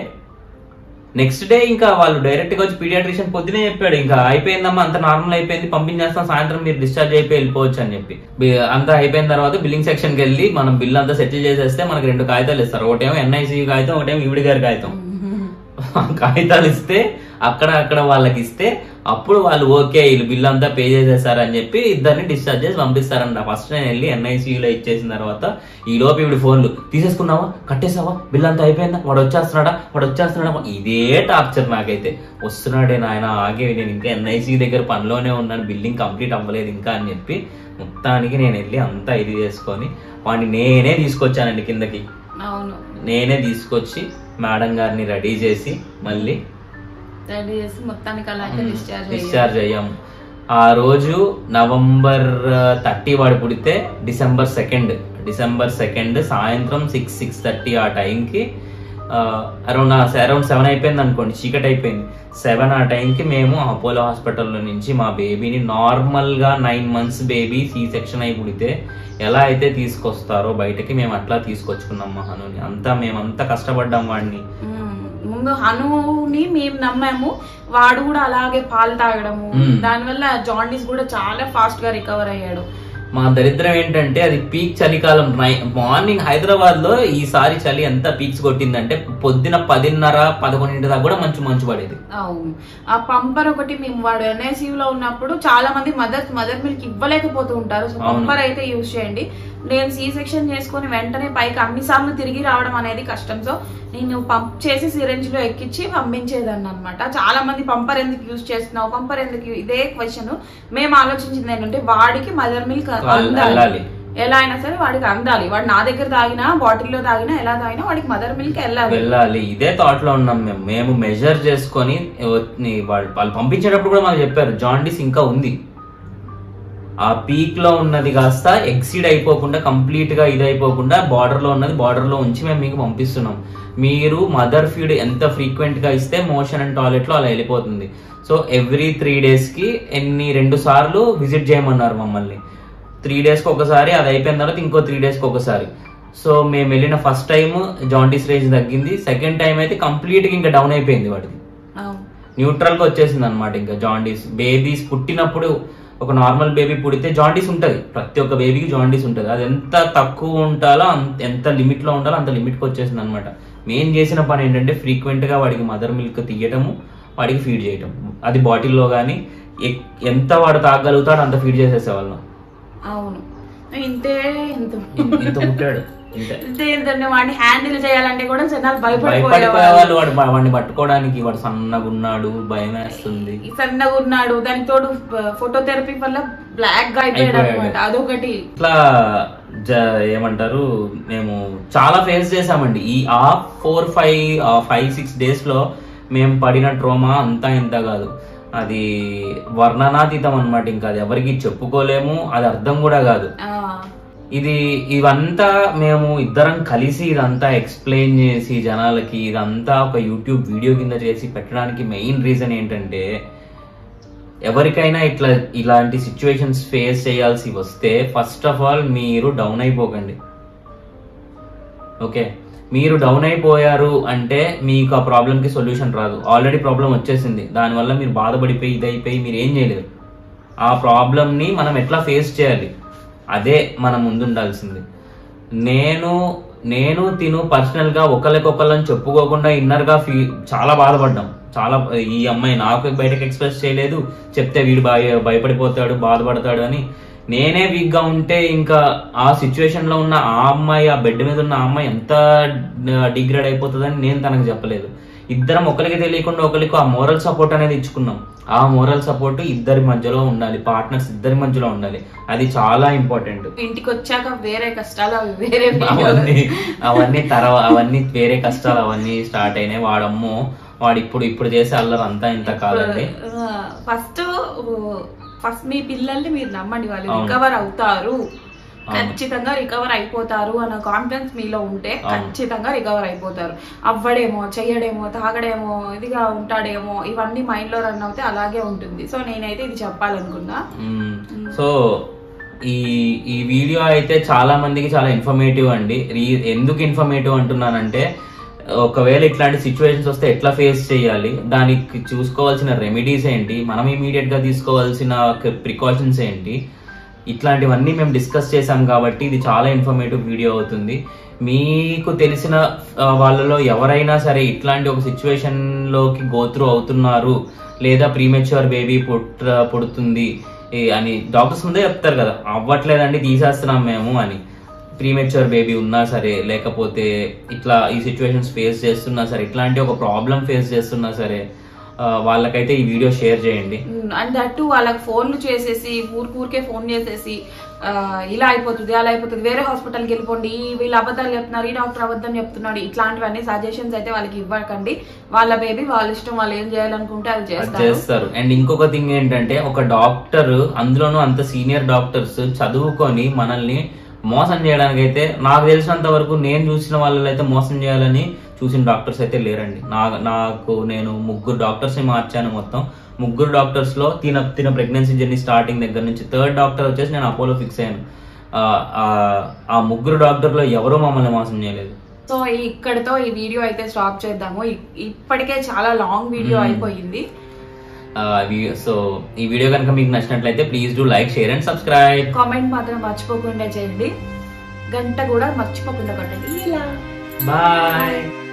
నెక్స్ట్ డే ఇంకా వాళ్ళు డైరెక్ట్ గా వచ్చి పీడియాట్రిషియన్ పొద్దునే చెప్పాడు ఇంకా అయిపోయిందమ్మా అంత నార్మల్ అయిపోయింది పంపించేస్తాం సాయంత్రం మీరు డిశ్చార్జ్ అయిపోయి వెళ్ళిపోవచ్చు అని చెప్పి బి- అంతా అయిపోయిన తర్వాత బిల్లింగ్ సెక్షన్ కి వెళ్ళి మనం బిల్ అంతా సెటిల్ చేసేస్తే మనకి రెండు కాగితాలు ఇస్తారు ఒకటేమో ఎన్ఐసి కాగితం ఒకటేమో ఈవిడి గారి కాగితం ఆ కాగితాలు ఇస్తే అక్కడ అక్కడ వాళ్ళకి ఇస్తే అప్పుడు వాళ్ళు ఓకే వీళ్ళు బిల్ అంతా పే చేసేసారని చెప్పి ఇద్దరిని డిశ్చార్జ్ చేసి పంపిస్తారంట ఫస్ట్ నేను వెళ్ళి ఎన్ఐసీయూలో ఇచ్చేసిన తర్వాత ఈ లోపు ఇవి ఫోన్లు తీసేసుకున్నావా కట్టేసావా బిల్ అంతా అయిపోయిందా వాడు వచ్చేస్తున్నాడా వాడు వచ్చేస్తున్నాడా ఇదే టార్చర్ నాకైతే వస్తున్నాడే నాయన ఆగే నేను ఇంకా ఎన్ఐసీ దగ్గర పనిలోనే ఉన్నాను బిల్డింగ్ కంప్లీట్ అవ్వలేదు ఇంకా అని చెప్పి మొత్తానికి నేను వెళ్ళి అంతా ఇది చేసుకొని వాడిని నేనే తీసుకొచ్చానండి కిందకి అవును నేనే తీసుకొచ్చి మేడం గారిని రెడీ చేసి మళ్ళీ రెడీ చేసి మొత్తానికి అలా అయితే డిశ్చార్జ్ డిశ్చార్జ్ అయ్యాము ఆ రోజు నవంబర్ థర్టీ వాడు పుడితే డిసెంబర్ సెకండ్ డిసెంబర్ సెకండ్ సాయంత్రం సిక్స్ సిక్స్ థర్టీ ఆ టైంకి అరౌండ్ అరౌండ్ సెవెన్ అయిపోయింది అనుకోండి చీకటి అయిపోయింది సెవెన్ ఆ టైంకి మేము అపోలో హాస్పిటల్లో నుంచి మా బేబీని నార్మల్గా nine months baby C section అయి పుడితే ఎలా అయితే తీసుకొస్తారో బయటకి మేము అట్లా తీసుకొచ్చుకున్నాం మా హనుని అంతా మేమంతా కష్టపడ్డాం వాడిని మ్మ్. ముందు హనుని మేము నమ్మాము వాడు కూడా అలాగే పాలు తాగడము మ్మ్. దానివల్ల జాండీస్ కూడా చాలా ఫాస్ట్ గా రికవర్ అయ్యాడు మా దరిద్రం ఏంటంటే అది పీక్ చలికాలం నై- మార్నింగ్ హైదరాబాద్ లో ఈసారి చలి ఎంత పీక్స్ కొట్టిందంటే పొద్దున పదిన్నర పదకొండింటి దాకా కూడా మంచు మంచు పడేది అవును ఆ పంపర్ ఒకటి మేము వాడు NICU లో ఉన్నప్పుడు చాలా మంది మదర్ మదర్ మిల్క్ ఇవ్వలేకపోతూ ఉంటారు సో అవును. పంపర్ అయితే యూజ్ చేయండి నేను సి సెక్షన్ చేసుకొని వెంటనే పైకి అన్ని సార్లు తిరిగి రావడం అనేది కష్టం సో నేను పంప్ చేసి సిరెంజ్ లో ఎక్కించి పంపించేదాన్ని అనమాట చాలా మంది పంపర్ ఎందుకు యూజ్ చేస్తున్నావు పంపర్ ఎందుకు ఇదే క్వశ్చన్ మేము ఆలోచించింది ఏంటంటే వాడికి మదర్ మిల్క్ వెళ్ళాలి. అందాలి ఎలా అయినా సరే వాడికి అందాలి వాడు నా దగ్గర తాగినా బాటిల్లో తాగినా ఎలా తాగినా వాడికి మదర్ మిల్క్ వెళ్ళాలి వెళ్ళాలి ఇదే థాట్ లో ఉన్నాం మేము మేము మెజర్ చేసుకొని ని- వాళ్ళు వాళ్ళు పంపించేటప్పుడు కూడా మాకు చెప్పారు జాండీస్ ఇంకా ఉంది ఆ పీక్ లో ఉన్నది కాస్త ఎక్సీడ్ అయిపోకుండా కంప్లీట్ గా ఇది అయిపోకుండా బార్డర్ లో ఉన్నది బార్డర్ లో ఉంచి మేము మీకు పంపిస్తున్నాం మీరు మదర్ ఫీడ్ ఎంత ఫ్రీక్వెంట్ గా ఇస్తే మోషన్ అండ్ టాయిలెట్ లో అలా వెళ్ళిపోతుంది సో ఎవ్రీ త్రీ డేస్ కి ఎన్ని రెండు సార్లు విజిట్ చేయమన్నారు మమ్మల్ని త్రీ డేస్ కి ఒకసారి అది అయిపోయిన తర్వాత ఇంకో త్రీ డేస్ కి ఒకసారి సో మేము వెళ్ళిన ఫస్ట్ టైం జాండీస్ రేంజ్ తగ్గింది సెకండ్ టైం అయితే కంప్లీట్ గా ఇంకా డౌన్ అయిపోయింది వాడిది అవును న్యూట్రల్ గా వచ్చేసింది అనమాట ఇంకా జాండీస్ బేబీస్ పుట్టినప్పుడు ఒక నార్మల్ బేబీ పుడితే జాండీస్ ఉంటది ప్రతి ఒక్క బేబీకి జాండీస్ ఉంటది అది ఎంత తక్కువ ఉండాలో అంత ఎంత లిమిట్ లో ఉండాలో అంత లిమిట్ కి వచ్చేసింది అనమాట మేము చేసిన పని ఏంటంటే ఫ్రీక్వెంట్ గా వాడికి మదర్ మిల్క్ తీయటము వాడికి ఫీడ్ చేయటం అది బాటిల్లో కానీ ఎంత వాడు తాగలుగుతాడో అంత ఫీడ్ చేసేసేవాళ్ళం అవును ఇంతే ఇంత ఇంత పుట్టాడు ఇంతే ఇంతే ఇంత వాడిని హ్యాండిల్ చేయాలంటే కూడా జనాలు భయపడిపోయేవాళ్ళు భయపడిపోయేవాళ్ళు వాడు వాడిని పట్టుకోవడానికి వాడు సన్నగా ఉన్నాడు భయం వేస్తుంది సన్నగా ఉన్నాడు దానికి తోడు ఫోటోథెరపీ వల్ల బ్లాక్ గా అయిపోయాడు అయిపోయాడు. అనమాట అదొకటి ఇట్లా జ- ఏమంటారు మేము చాలా ఫేస్ చేసామండి ఈ ఆ four five five six days లో మేము పడిన ట్రోమా అంతా ఇంత కాదు అది వర్ణనాతీతం అన్నమాట ఇంకా అది ఎవరికి చెప్పుకోలేము అది అర్థం కూడా కాదు ఆ, ఇది ఇవంతా మేము ఇద్దరం కలిసి ఇదంతా ఎక్స్ప్లెయిన్ చేసి జనాలకి ఇదంతా ఒక యూట్యూబ్ వీడియో కింద చేసి పెట్టడానికి మెయిన్ రీజన్ ఏంటంటే ఎవరికైనా ఇట్లా ఇలాంటి సిచ్యువేషన్స్ ఫేస్ చేయాల్సి వస్తే ఫస్ట్ ఆఫ్ ఆల్ మీరు డౌన్ అయిపోకండి ఓకే మీరు డౌన్ అయిపోయారు అంటే మీకు ఆ ప్రాబ్లంకి సొల్యూషన్ రాదు ఆల్రెడీ ప్రాబ్లం వచ్చేసింది దానివల్ల మీరు బాధపడిపోయి ఇదైపోయి మీరు ఏం చేయలేరు ఆ ప్రాబ్లమ్ని మనం ఎట్లా ఫేస్ చేయాలి అదే మన ముందు ఉండాల్సింది నేను నేను తిను పర్సనల్ గా ఒకరికొకళ్ళని చెప్పుకోకుండా ఇన్నర్ గా ఫీ చాలా బాధపడ్డాం చాలా ఈ అమ్మాయి నాకు బయటకు ఎక్స్ప్రెస్ చేయలేదు చెప్తే వీడు భయ భయపడిపోతాడు బాధపడతాడు అని నేనే వీక్ గా ఉంటే ఇంకా ఆ సిచ్యువేషన్ లో ఉన్న ఆ అమ్మాయి ఆ బెడ్ మీద ఉన్న ఆ అమ్మాయి ఎంత డిగ్రేడ్ అయిపోతుందని నేను తనకు చెప్పలేదు ఇద్దరం ఒకరికి తెలియకుండా ఒకరికి ఆ మోరల్ సపోర్ట్ అనేది ఇచ్చుకున్నాం ఆ మోరల్ సపోర్ట్ ఇద్దరి మధ్యలో ఉండాలి పార్ట్నర్స్ ఇద్దరి మధ్యలో ఉండాలి అది చాలా ఇంపార్టెంట్ ఇంటికి వచ్చాక వేరే కష్టాలు అవి వేరే అవన్నీ అవన్నీ తర్వాత అవన్నీ వేరే కష్టాలు అవన్నీ స్టార్ట్ అయినాయి వాడమ్మో వాడు ఇప్పుడు ఇప్పుడు చేసే అల్లరి అంతా ఇంత కాదండి ఫస్ట్ ఫస్ట్ మీ పిల్లల్ని మీరు నమ్మండి వాళ్ళు అవును. రికవర్ అవుతారు అవును. ఖచ్చితంగా రికవర్ అయిపోతారు అన్న కాన్ఫిడెన్స్ మీలో ఉంటే అవును. ఖచ్చితంగా రికవర్ అయిపోతారు అవ్వడేమో చెయ్యడేమో తాగడేమో ఇదిగా ఉంటాడేమో ఇవన్నీ మైండ్ లో రన్ అవుతే అలాగే ఉంటుంది సో నేనైతే ఇది చెప్పాలనుకున్నా మ్మ్. సో ఈ ఈ వీడియో అయితే చాలా మందికి చాలా ఇన్ఫర్మేటివ్ అండి రీ- ఎందుకు ఇన్ఫర్మేటివ్ అంటున్నానంటే ఒకవేళ ఇట్లాంటి సిచ్యువేషన్స్ వస్తే ఎట్లా ఫేస్ చేయాలి దానికి చూసుకోవాల్సిన రెమెడీస్ ఏంటి మనం ఇమీడియట్ గా తీసుకోవాల్సిన ప్రికాషన్స్ ఏంటి ఇట్లాంటివన్నీ మేము డిస్కస్ చేసాం కాబట్టి ఇది చాలా ఇన్ఫర్మేటివ్ వీడియో అవుతుంది మీకు తెలిసిన ఆ, వాళ్ళలో ఎవరైనా సరే ఇట్లాంటి ఒక సిచ్యువేషన్ లోకి గోత్రూ అవుతున్నారు లేదా ప్రీమెచ్యూర్ బేబీ పుట్ట పుడుతుంది ఏ అని డాక్టర్స్ ముందే చెప్తారు కదా అవ్వట్లేదండి తీసేస్తున్నాం మేము అని ప్రీమెచ్యూర్ బేబీ ఉన్నా సరే లేకపోతే ఇట్లా ఈ సిచ్యువేషన్స్ ఫేస్ చేస్తున్నా సరే ఇట్లాంటి ఒక ప్రాబ్లం ఫేస్ చేస్తున్నా సరే ఆ, వాళ్ళకైతే ఈ వీడియో షేర్ చేయండి అండ్ దట్టు వాళ్ళకి ఫోన్లు చేసేసి ఊరికే ఫోన్ చేసేసి ఆ, ఇలా అయిపోతుంది అలా అయిపోతుంది వేరే హాస్పిటల్కి వెళ్ళిపోండి ఈ వీళ్ళు అబద్ధాలు చెప్తున్నారు ఈ డాక్టర్ అబద్ధం చెప్తున్నాడు ఇట్లాంటివన్నీ సజెషన్స్ అయితే వాళ్ళకి ఇవ్వకండి వాళ్ళ బేబీ వాళ్ళ ఇష్టం వాళ్ళు ఏం చేయాలనుకుంటే అది అది చేస్తారు చేస్తారు అండ్ ఇంకొక థింగ్ ఏంటంటే ఒక డాక్టర్ అందులోనూ అంత సీనియర్ డాక్టర్స్ చదువుకొని మనల్ని మోసం చేయడానికి అయితే నాకు తెలిసినంత వరకు నేను చూసిన వాళ్ళలో అయితే మోసం చేయాలని చూసిన డాక్టర్స్ అయితే లేరండి నా నాకు నేను ముగ్గురు డాక్టర్స్ ని మార్చాను మొత్తం ముగ్గురు డాక్టర్స్ లో తిన తిన ప్రెగ్నెన్సీ జర్నీ స్టార్టింగ్ దగ్గర నుంచి థర్డ్ డాక్టర్ వచ్చేసి నేను అపోలో ఫిక్స్ అయ్యాను ఆ, ఆ, ఆ ముగ్గురు డాక్టర్లో ఎవరూ మమ్మల్ని మోసం చేయలేదు సో ఇక్కడతో ఈ వీడియో అయితే స్టాప్ చేద్దాము ఇ- ఇప్పటికే చాలా లాంగ్ వీడియో మ్మ్. అయిపోయింది సో ఈ వీడియో కనుక మీకు నచ్చినట్లయితే please do like share and subscribe comment మాత్రం మర్చిపోకుండా చేయండి గంట కూడా మర్చిపోకుండా కొట్టండి ఇలా బాయ్